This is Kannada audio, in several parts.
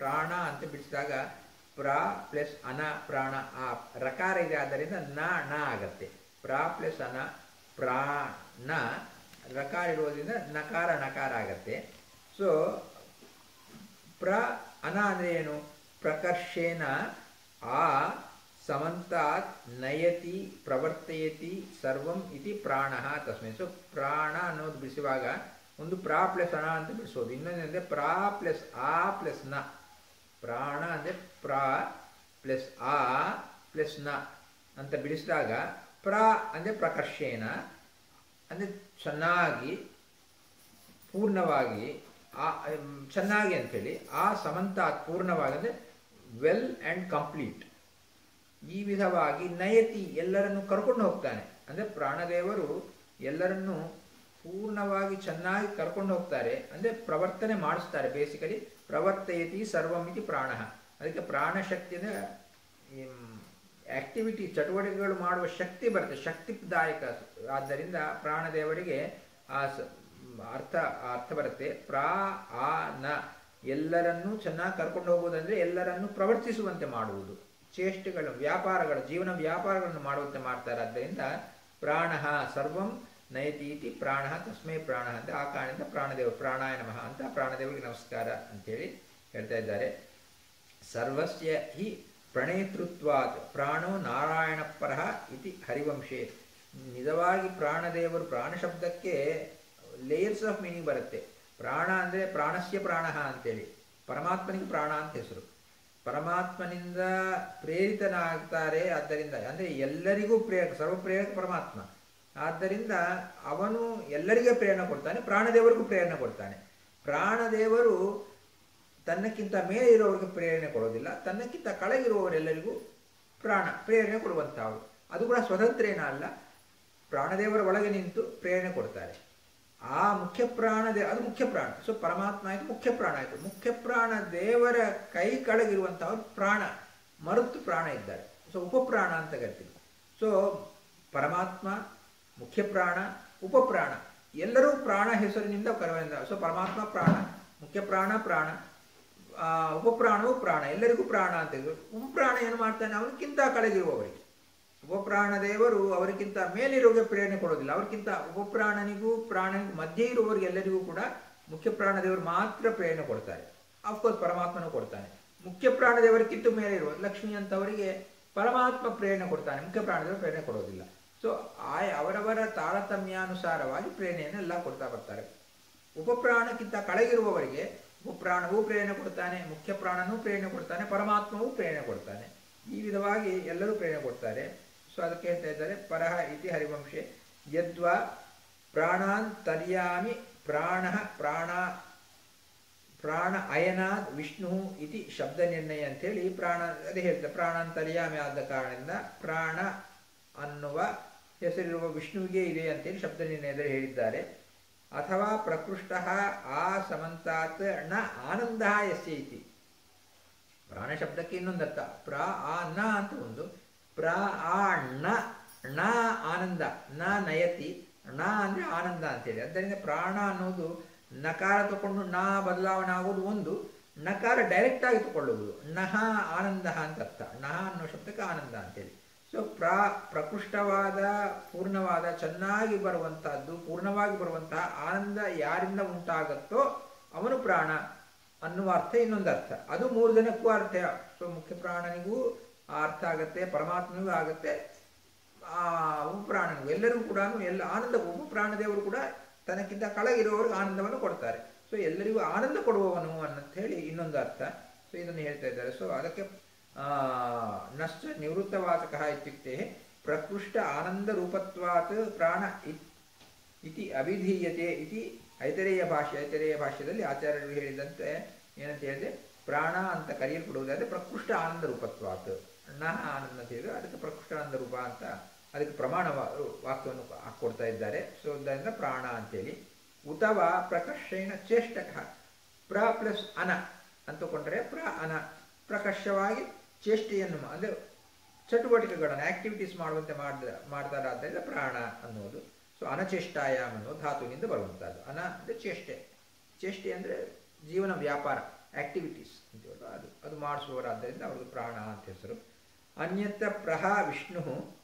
ಪ್ರಾಣ ಅಂತ ಬಿಡಿಸಿದಾಗ ಪ್ರ ಪ್ಲಸ್ ಅನ ಪ್ರಾಣ ಆ ರಕಾರ ಇದೆ ಆದ್ದರಿಂದ ನ ನ ಆಗತ್ತೆ ಪ್ರ ಪ್ಲಸ್ ಅನ ಪ್ರಾಣ ರಕಾರ ಇರೋದ್ರಿಂದ ನಕಾರ ನಕಾರ ಆಗತ್ತೆ ಸೊ ಪ್ರ ಅನ ಅಂದರೆ ಏನು ಪ್ರಕರ್ಷೇನ ಆ ಸಮಂತಾತ್ ನಯತಿ ಪ್ರವರ್ತಯತಿ ಸರ್ವಂ ಇತಿ ಪ್ರಾಣ ತಸ್ಮೈ ಸೊ ಪ್ರಾಣ ಅನ್ನೋದು ಬಿಡಿಸುವಾಗ ಒಂದು ಪ್ರಾ ಪ್ಲಸ್ ಅಣ ಅಂತ ಬಿಡಿಸೋದು ಇನ್ನೊಂದಂದರೆ ಪ್ರಾ ಪ್ಲಸ್ ಆ ಪ್ಲಸ್ ನ ಪ್ರಾಣ ಅಂದರೆ ಪ್ರಾ ಪ್ಲಸ್ ಆ ಪ್ಲಸ್ ನ ಅಂತ ಬಿಡಿಸಿದಾಗ ಪ್ರ ಅಂದರೆ ಪ್ರಕರ್ಷೇನ ಅಂದರೆ ಚೆನ್ನಾಗಿ ಪೂರ್ಣವಾಗಿ ಆ ಮ್, ಚೆನ್ನಾಗಿ ಅಂಥೇಳಿ ಆ ಸಮಂತಾತ್ ಪೂರ್ಣವಾಗಿ ಅಂದರೆ ವೆಲ್ ಆ್ಯಂಡ್ ಕಂಪ್ಲೀಟ್ ಈ ವಿಧವಾಗಿ ನಯತಿ ಎಲ್ಲರನ್ನು ಕರ್ಕೊಂಡು ಹೋಗ್ತಾನೆ ಅಂದರೆ ಪ್ರಾಣದೇವರು ಎಲ್ಲರನ್ನೂ ಪೂರ್ಣವಾಗಿ ಚೆನ್ನಾಗಿ ಕರ್ಕೊಂಡು ಹೋಗ್ತಾರೆ ಅಂದರೆ ಪ್ರವರ್ತನೆ ಮಾಡಿಸ್ತಾರೆ ಬೇಸಿಕಲಿ ಪ್ರವರ್ತಯತಿ ಸರ್ವಮಿತಿ ಪ್ರಾಣ ಅದಕ್ಕೆ ಪ್ರಾಣಶಕ್ತಿ ಅಂದರೆ ಆಕ್ಟಿವಿಟಿ ಚಟುವಟಿಕೆಗಳು ಮಾಡುವ ಶಕ್ತಿ ಬರುತ್ತೆ ಶಕ್ತಿದಾಯಕ ಆದ್ದರಿಂದ ಪ್ರಾಣದೇವರಿಗೆ ಆ ಸ- ಅರ್ಥ ಅರ್ಥ ಬರುತ್ತೆ ಪ್ರಾ ಆ ನ ಎಲ್ಲರನ್ನೂ ಚೆನ್ನಾಗಿ ಕರ್ಕೊಂಡು ಹೋಗುವುದಂದ್ರೆ ಎಲ್ಲರನ್ನೂ ಪ್ರವರ್ತಿಸುವಂತೆ ಮಾಡುವುದು ಚೇಷ್ಟೆಗಳು ವ್ಯಾಪಾರಗಳು ಜೀವನ ವ್ಯಾಪಾರಗಳನ್ನು ಮಾಡುವಂತೆ ಮಾಡ್ತಾರೆ ಆದ್ದರಿಂದ ಪ್ರಾಣ ಸರ್ವಂ ನಯತಿ ಇತಿ ಪ್ರಾಣ ತಸ್ಮೈ ಪ್ರಾಣ ಅಂತ ಆ ಕಾರಣದಿಂದ ಪ್ರಾಣದೇವ ಪ್ರಾಣಾಯ ನಮಃ ಅಂತ ಪ್ರಾಣದೇವರಿಗೆ ನಮಸ್ಕಾರ ಅಂತೇಳಿ ಹೇಳ್ತಾ ಇದ್ದಾರೆ ಸರ್ವಸ್ಯ ಹಿ ಪ್ರಣೇತೃತ್ವಾತ್ ಪ್ರಾಣೋ ನಾರಾಯಣ ಪರಃ ಇತಿ ಹರಿವಂಶೇ ನಿಜವಾಗಿ ಪ್ರಾಣದೇವರು ಪ್ರಾಣ ಶಬ್ದಕ್ಕೆ ಲೇಯರ್ಸ್ ಆಫ್ ಮೀನಿಂಗ್ ಬರುತ್ತೆ ಪ್ರಾಣ ಅಂದರೆ ಪ್ರಾಣಸ್ಯ ಪ್ರಾಣ ಅಂತೇಳಿ ಪರಮಾತ್ಮನಿಗೆ ಪ್ರಾಣ ಅಂತ ಹೆಸರು ಪರಮಾತ್ಮನಿಂದ ಪ್ರೇರಿತನಾಗ್ತಾರೆ ಆದ್ದರಿಂದ ಅಂದರೆ ಎಲ್ಲರಿಗೂ ಪ್ರೇರಕ ಸರ್ವಪ್ರೇರಕ ಪರಮಾತ್ಮ ಆದ್ದರಿಂದ ಅವನು ಎಲ್ಲರಿಗೆ ಪ್ರೇರಣೆ ಕೊಡ್ತಾನೆ ಪ್ರಾಣದೇವರಿಗೂ ಪ್ರೇರಣೆ ಕೊಡ್ತಾನೆ ಪ್ರಾಣದೇವರು ತನ್ನಕ್ಕಿಂತ ಮೇಲೆ ಇರೋರಿಗೆ ಪ್ರೇರಣೆ ಕೊಡೋದಿಲ್ಲ ತನ್ನಕ್ಕಿಂತ ಕೆಳಗಿರುವವರೆಲ್ಲರಿಗೂ ಪ್ರಾಣ ಪ್ರೇರಣೆ ಕೊಡುವಂಥವ್ರು ಅದು ಕೂಡ ಸ್ವತಂತ್ರೇನ ಅಲ್ಲ ಪ್ರಾಣದೇವರ ಒಳಗೆ ನಿಂತು ಪ್ರೇರಣೆ ಕೊಡ್ತಾರೆ ಆ ಮುಖ್ಯ ಪ್ರಾಣ ದೇ ಅದು ಮುಖ್ಯ ಪ್ರಾಣ ಸೊ ಪರಮಾತ್ಮ ಆಯಿತು ಮುಖ್ಯ ಪ್ರಾಣ ಆಯಿತು ಮುಖ್ಯ ಪ್ರಾಣ ದೇವರ ಕೈ ಕೆಳಗಿರುವಂಥವ್ರು ಪ್ರಾಣ ಮರುತ್ತು ಪ್ರಾಣ ಇದ್ದಾರೆ ಸೊ ಉಪಪ್ರಾಣ ಅಂತ ಕರಿತೀವಿ ಸೊ ಪರಮಾತ್ಮ ಮುಖ್ಯ ಪ್ರಾಣ ಉಪಪ್ರಾಣ ಎಲ್ಲರೂ ಪ್ರಾಣ ಹೆಸರಿನಿಂದ ಕರೆಯುವ ಸೊ ಪರಮಾತ್ಮ ಪ್ರಾಣ ಮುಖ್ಯ ಪ್ರಾಣ ಪ್ರಾಣ ಆ, ಉಪಪ್ರಾಣವು ಪ್ರಾಣ ಎಲ್ಲರಿಗೂ ಪ್ರಾಣ ಅಂತ ಹೇಳಿದ್ರು ಉಪಪ್ರಾಣ ಏನು ಮಾಡ್ತಾನೆ ಅವನಿಗಿಂತ ಕೆಳಗಿರುವವರಿಗೆ ಉಪಪ್ರಾಣ ದೇವರು ಅವರಿಗಿಂತ ಮೇಲಿರೋಗೆ ಪ್ರೇರಣೆ ಕೊಡೋದಿಲ್ಲ ಅವರಿಗಿಂತ ಉಪಪ್ರಾಣನಿಗೂ ಪ್ರಾಣನಿಗೂ ಮಧ್ಯೆ ಇರುವವರಿಗೆ ಎಲ್ಲರಿಗೂ ಕೂಡ ಮುಖ್ಯ ಪ್ರಾಣ ದೇವರು ಮಾತ್ರ ಪ್ರೇರಣೆ ಕೊಡ್ತಾರೆ ಅಫ್ಕೋರ್ಸ್ ಪರಮಾತ್ಮನು ಕೊಡ್ತಾನೆ ಮುಖ್ಯ ಪ್ರಾಣ ದೇವರಿಗಿಂತ ಮೇಲೆ ಇರುವ ಲಕ್ಷ್ಮಿ ಅಂತವರಿಗೆ ಪರಮಾತ್ಮ ಪ್ರೇರಣೆ ಕೊಡ್ತಾನೆ ಮುಖ್ಯ ಪ್ರಾಣದೇವರು ಪ್ರೇರಣೆ ಕೊಡೋದಿಲ್ಲ ಸೊ ಆಯ ಅವರವರ ತಾರತಮ್ಯಾನುಸಾರವಾಗಿ ಪ್ರೇರಣೆಯನ್ನೆಲ್ಲ ಕೊಡ್ತಾ ಬರ್ತಾರೆ ಉಪಪ್ರಾಣಕ್ಕಿಂತ ಕೆಳಗಿರುವವರಿಗೆ ಉಪಪ್ರಾಣವೂ ಪ್ರೇರಣೆ ಕೊಡ್ತಾನೆ ಮುಖ್ಯ ಪ್ರಾಣನೂ ಪ್ರೇರಣೆ ಕೊಡ್ತಾನೆ ಪರಮಾತ್ಮವೂ ಪ್ರೇರಣೆ ಕೊಡ್ತಾನೆ ಈ ವಿಧವಾಗಿ ಎಲ್ಲರೂ ಪ್ರೇರಣೆ ಕೊಡ್ತಾರೆ ಸೊ ಅದಕ್ಕೆ ಹೇಳ್ತಾ ಇದ್ದಾರೆ ಪರಹ ಇತಿ ಹರಿವಂಶೆ ಯದ್ವಾ ಪ್ರಾಣಾಂತರ್ಯಾಮಿ ಪ್ರಾಣ ಪ್ರಾಣ ಪ್ರಾಣ ಅಯನಾದ್ ವಿಷ್ಣು ಇತಿ ಶಬ್ದ ನಿರ್ಣಯ ಅಂತೇಳಿ ಪ್ರಾಣ ಅದೇ ಹೇಳ್ತಾರೆ ಪ್ರಾಣಾಂತರ್ಯಾಮಿ ಆದ ಕಾರಣದಿಂದ ಪ್ರಾಣ ಅನ್ನುವ ಹೆಸರಿರುವ ವಿಷ್ಣುವಿಗೆ ಇದೆ ಅಂತೇಳಿ ಶಬ್ದ ನಿರ್ಣಯದಲ್ಲಿ ಹೇಳಿದ್ದಾರೆ ಅಥವಾ ಪ್ರಕೃಷ್ಟ ಆ ಸಮಂತಾತ್ ನ ಆನಂದ ಯಸ್ಯ ಇತಿ ಪ್ರಾಣ ಶಬ್ದಕ್ಕೆ ಇನ್ನೊಂದು ಅರ್ಥ ಪ್ರ ಆ ನ ಅಂತ ಒಂದು ಪ್ರ ಆ ಣ ಣ ಆನಂದ ನ ನಯತಿ ಣ ಅಂದರೆ ಆನಂದ ಅಂತೇಳಿ ಆದ್ದರಿಂದ ಪ್ರಾಣ ಅನ್ನೋದು ನಕಾರ ತಗೊಂಡು ನ ಬದಲಾವಣೆ ಆಗೋದು ಒಂದು ನಕಾರ ಡೈರೆಕ್ಟ್ ಆಗಿ ತಗೊಳ್ಳುವುದು ನಹ ಆನಂದ ಅಂತ ಅರ್ಥ ನಹ ಅನ್ನೋ ಶಬ್ದಕ್ಕೆ ಆನಂದ ಅಂತೇಳಿ ಸೊ ಪ್ರ ಪ್ರಕೃಷ್ಟವಾದ ಪೂರ್ಣವಾದ ಚೆನ್ನಾಗಿ ಬರುವಂತಹದ್ದು ಪೂರ್ಣವಾಗಿ ಬರುವಂತಹ ಆನಂದ ಯಾರಿಂದ ಉಂಟಾಗತ್ತೋ ಅವನು ಪ್ರಾಣ ಅನ್ನುವ ಅರ್ಥ ಇನ್ನೊಂದು ಅರ್ಥ ಅದು ಮೂರು ಜನಕ್ಕೂ ಅರ್ಥ ಸೊ ಮುಖ್ಯ ಪ್ರಾಣನಿಗೂ ಆ ಅರ್ಥ ಆಗತ್ತೆ ಪರಮಾತ್ಮನಿಗೂ ಆಗತ್ತೆ ಆ ಉಪಪ್ರಾಣನಿಗೂ ಎಲ್ಲರಿಗೂ ಕೂಡ ಎಲ್ಲ ಆನಂದ ಉಪಪ್ರಾಣ ದೇವರು ಕೂಡ ತನಕ್ಕಿಂತ ಕೆಳಗಿರುವವರಿಗೆ ಆನಂದವನ್ನು ಕೊಡ್ತಾರೆ ಸೊ ಎಲ್ಲರಿಗೂ ಆನಂದ ಕೊಡುವವನು ಅನ್ನಂತ ಹೇಳಿ ಇನ್ನೊಂದು ಅರ್ಥ ಸೊ ಇದನ್ನು ಹೇಳ್ತಾ ಇದ್ದಾರೆ ಸೊ ಅದಕ್ಕೆ ಆ, ನಶ್ಚ ನಿವೃತ್ತವಾಚಕ ಇತ್ಯುಕ್ತೆ ಪ್ರಕೃಷ್ಟ ಆನಂದ ರೂಪತ್ವಾತ್ ಪ್ರಾಣ ಇತ್ ಇತಿ ಅಭಿಧೀಯತೆ ಇತಿ ಐತರೇಯ ಭಾಷೆ ಐತರೇಯ ಭಾಷೆಯಲ್ಲಿ ಆಚಾರ್ಯರು ಹೇಳಿದಂತೆ ಏನಂತ ಹೇಳಿದ್ರೆ ಪ್ರಾಣ ಅಂತ ಕರೆಯಲ್ಪಡುವುದಾದ್ರೆ ಪ್ರಕೃಷ್ಟ ಆನಂದ ರೂಪತ್ವಾತ್ ನ ಆನಂದ ಅಂತ ಹೇಳಿದ್ರೆ ಅದಕ್ಕೆ ಪ್ರಕೃಷ್ಟ ಆನಂದ ರೂಪ ಅಂತ ಅದಕ್ಕೆ ಪ್ರಮಾಣ ವಾ- ವಾಕ್ಯವನ್ನು ಹಾಕ್ಕೊಡ್ತಾ ಇದ್ದಾರೆ ಸೊ ಅದರಿಂದ ಪ್ರಾಣ ಅಂತೇಳಿ ಉತವ ಪ್ರಕರ್ಷೇಣ ಚೇಷ್ಟಕ ಪ್ರ ಪ್ಲಸ್ ಅನ ಅಂತಕೊಂಡ್ರೆ ಪ್ರ ಅನ ಪ್ರಕರ್ಷವಾಗಿ ಚೇಷ್ಟೆಯನ್ನು ಮಾ- ಅಂದ್ರೆ ಚಟುವಟಿಕೆಗಳನ್ನು ಆಕ್ಟಿವಿಟೀಸ್ ಮಾಡುವಂತೆ ಮಾಡ್ದ ಮಾಡ್ತಾರೆ ಆದ್ದರಿಂದ ಪ್ರಾಣ ಅನ್ನೋದು ಸೊ ಅನಚೇಷ್ಟಾಯಾಮ್ ಅನ್ನೋ ಧಾತುವಿನಿಂದ ಬರುವಂಥದ್ದು ಅನ ಅಂದರೆ ಚೇಷ್ಟೆ ಚೇಷ್ಟೆ ಅಂದರೆ ಜೀವನ ವ್ಯಾಪಾರ ಆಕ್ಟಿವಿಟೀಸ್ ಅಂತೀವಲ್ಲ ಅದು ಅದು ಮಾಡಿಸುವವರಾದ್ದರಿಂದ ಅವ್ರದ್ದು ಪ್ರಾಣ ಅಂತ ಹೆಸರು ಅನ್ಯತ್ರ ಪ್ರಹ ವಿಷ್ಣು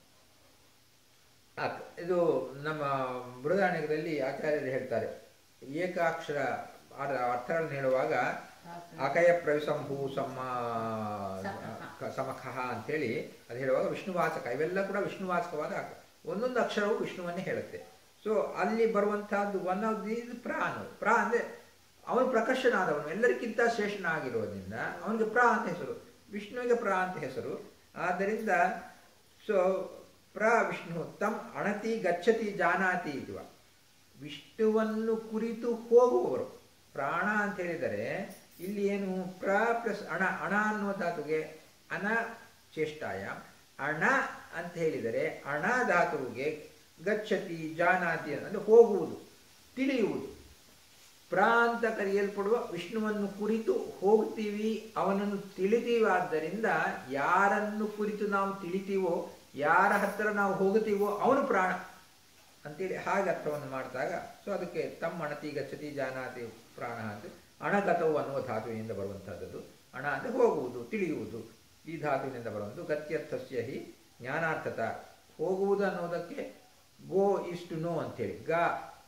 ಅಕ್- ಇದು ನಮ್ಮ ಬೃಹದಾರಣ್ಯದಲ್ಲಿ ಆಚಾರ್ಯರು ಹೇಳ್ತಾರೆ ಏಕಾಕ್ಷರ ಅದರ ಅರ್ಥಗಳನ್ನು ಹೇಳುವಾಗ ಅಕಯ ಪ್ರವಿಸಂಭೂ ಸಮ ಕ- ಸಮಖಃ ಅಂತೇಳಿ ಅದು ಹೇಳುವಾಗ ವಿಷ್ಣುವಾಚಕ ಇವೆಲ್ಲ ಕೂಡ ವಿಷ್ಣುವಾಚಕವಾದ ಅಕ್ಷ- ಒಂದೊಂದು ಅಕ್ಷರವು ವಿಷ್ಣುವನ್ನೇ ಹೇಳುತ್ತೆ ಸೊ ಅಲ್ಲಿ ಬರುವಂತಹದ್ದು ಒನ್ ಆಫ್ ದೀಸ್ ಪ್ರಾ ಅನ್ನೋದು ಪ್ರಾ ಅಂದರೆ ಅವನು ಪ್ರಕರ್ಷನಾದವನು ಎಲ್ಲರಿಗಿಂತ ಶ್ರೇಷ್ಠನಾಗಿರೋದ್ರಿಂದ ಅವನಿಗೆ ಪ್ರಾ ಅಂತ ಹೆಸರು ವಿಷ್ಣುವಿಗೆ ಪ್ರಾ ಅಂತ ಹೆಸರು ಆದ್ದರಿಂದ ಸೊ ಪ್ರ ವಿಷ್ಣು ತಮ್ ಅಣತಿ ಗಚ್ಚತಿ ಜಾನಾತಿ ಇದುವ ವಿಷ್ಣುವನ್ನು ಕುರಿತು ಹೋಗುವವರು ಪ್ರಾಣ ಅಂತ ಹೇಳಿದರೆ ಇಲ್ಲಿ ಏನು ಪ್ರ ಪ್ಲಸ್ ಅಣ ಅಣ ಅನ್ನುವ ಧಾತುಗೆ ಅನ ಚೇಷ್ಟಾಯ ಅಣ ಅಂತ ಹೇಳಿದರೆ ಅಣ ಧಾತುವಿಗೆ ಗಚ್ಚತಿ ಜಾನಾತಿ ಅಂದರೆ ಹೋಗುವುದು ತಿಳಿಯುವುದು ಪ್ರ ಅಂತ ಕರೆಯಲ್ಪಡುವ ವಿಷ್ಣುವನ್ನು ಕುರಿತು ಹೋಗ್ತೀವಿ ಅವನನ್ನು ತಿಳಿತೀವಿ ಆದ್ದರಿಂದ ಯಾರನ್ನು ಕುರಿತು ನಾವು ತಿಳಿತೀವೋ ಯಾರ ಹತ್ತಿರ ನಾವು ಹೋಗುತ್ತೀವೋ ಅವನು ಪ್ರಾಣ ಅಂತೇಳಿ ಹಾಗೆ ಅರ್ಥವನ್ನು ಮಾಡಿದಾಗ ಸೊ ಅದಕ್ಕೆ ತಮ್ಮ ಅಣತಿ ಗಚ್ಚತಿ ಜಾನಾತಿ ಪ್ರಾಣ ಅಂತ ಅಣಗತವು ಅನ್ನುವ ಧಾತುವಿನಿಂದ ಬರುವಂತಹದ್ದು ಅಣ ಅಂದರೆ ಹೋಗುವುದು ತಿಳಿಯುವುದು ಈ ಧಾತುವಿನಿಂದ ಬರುವುದು ಗತ್ಯರ್ಥಸ್ಯ ಹಿ ಜ್ಞಾನಾರ್ಥತ ಹೋಗುವುದು ಅನ್ನೋದಕ್ಕೆ ಗೋ ಇಸ್ ಟು ನೋ ಅಂತೇಳಿ ಗ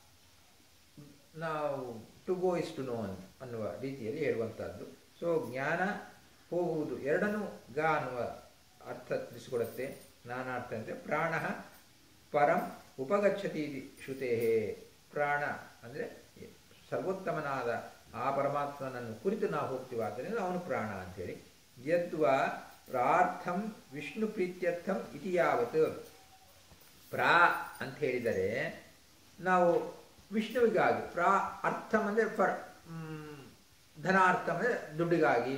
ನಾವು to go is to know ಅಂತ ಅನ್ನುವ ರೀತಿಯಲ್ಲಿ ಹೇಳುವಂಥದ್ದು ಸೊ ಜ್ಞಾನ ಹೋಗುವುದು ಎರಡನ್ನೂ ಗ ಅನ್ನುವ ಅರ್ಥ ತಿಳಿಸಿಕೊಡುತ್ತೆ ನಾನಾರ್ಥ ಅಂದರೆ ಪ್ರಾಣ ಪರಂ ಉಪಗಚ್ಚತಿ ಇತಿ ಶ್ರುತೇ ಪ್ರಾಣ ಅಂದರೆ ಸರ್ವೋತ್ತಮನಾದ ಆ ಪರಮಾತ್ಮನನ್ನು ಕುರಿತು ನಾವು ಹೋಗ್ತೀವಿ ಆದ್ದರಿಂದ ಅವನು ಪ್ರಾಣ ಅಂತೇಳಿ ಯದ್ವಾ ಪ್ರಾರ್ಥಂ ವಿಷ್ಣು ಪ್ರೀತ್ಯರ್ಥಂ ಇತಿ ಯಾವತ್ ಪ್ರಾ ಅಂತ ಹೇಳಿದರೆ ನಾವು ವಿಷ್ಣುವಿಗಾಗಿ ಪ್ರಾ ಅರ್ಥಂ ಅಂದರೆ ಫರ್ ಧನಾರ್ಥಂ ಅಂದರೆ ದುಡ್ಡಿಗಾಗಿ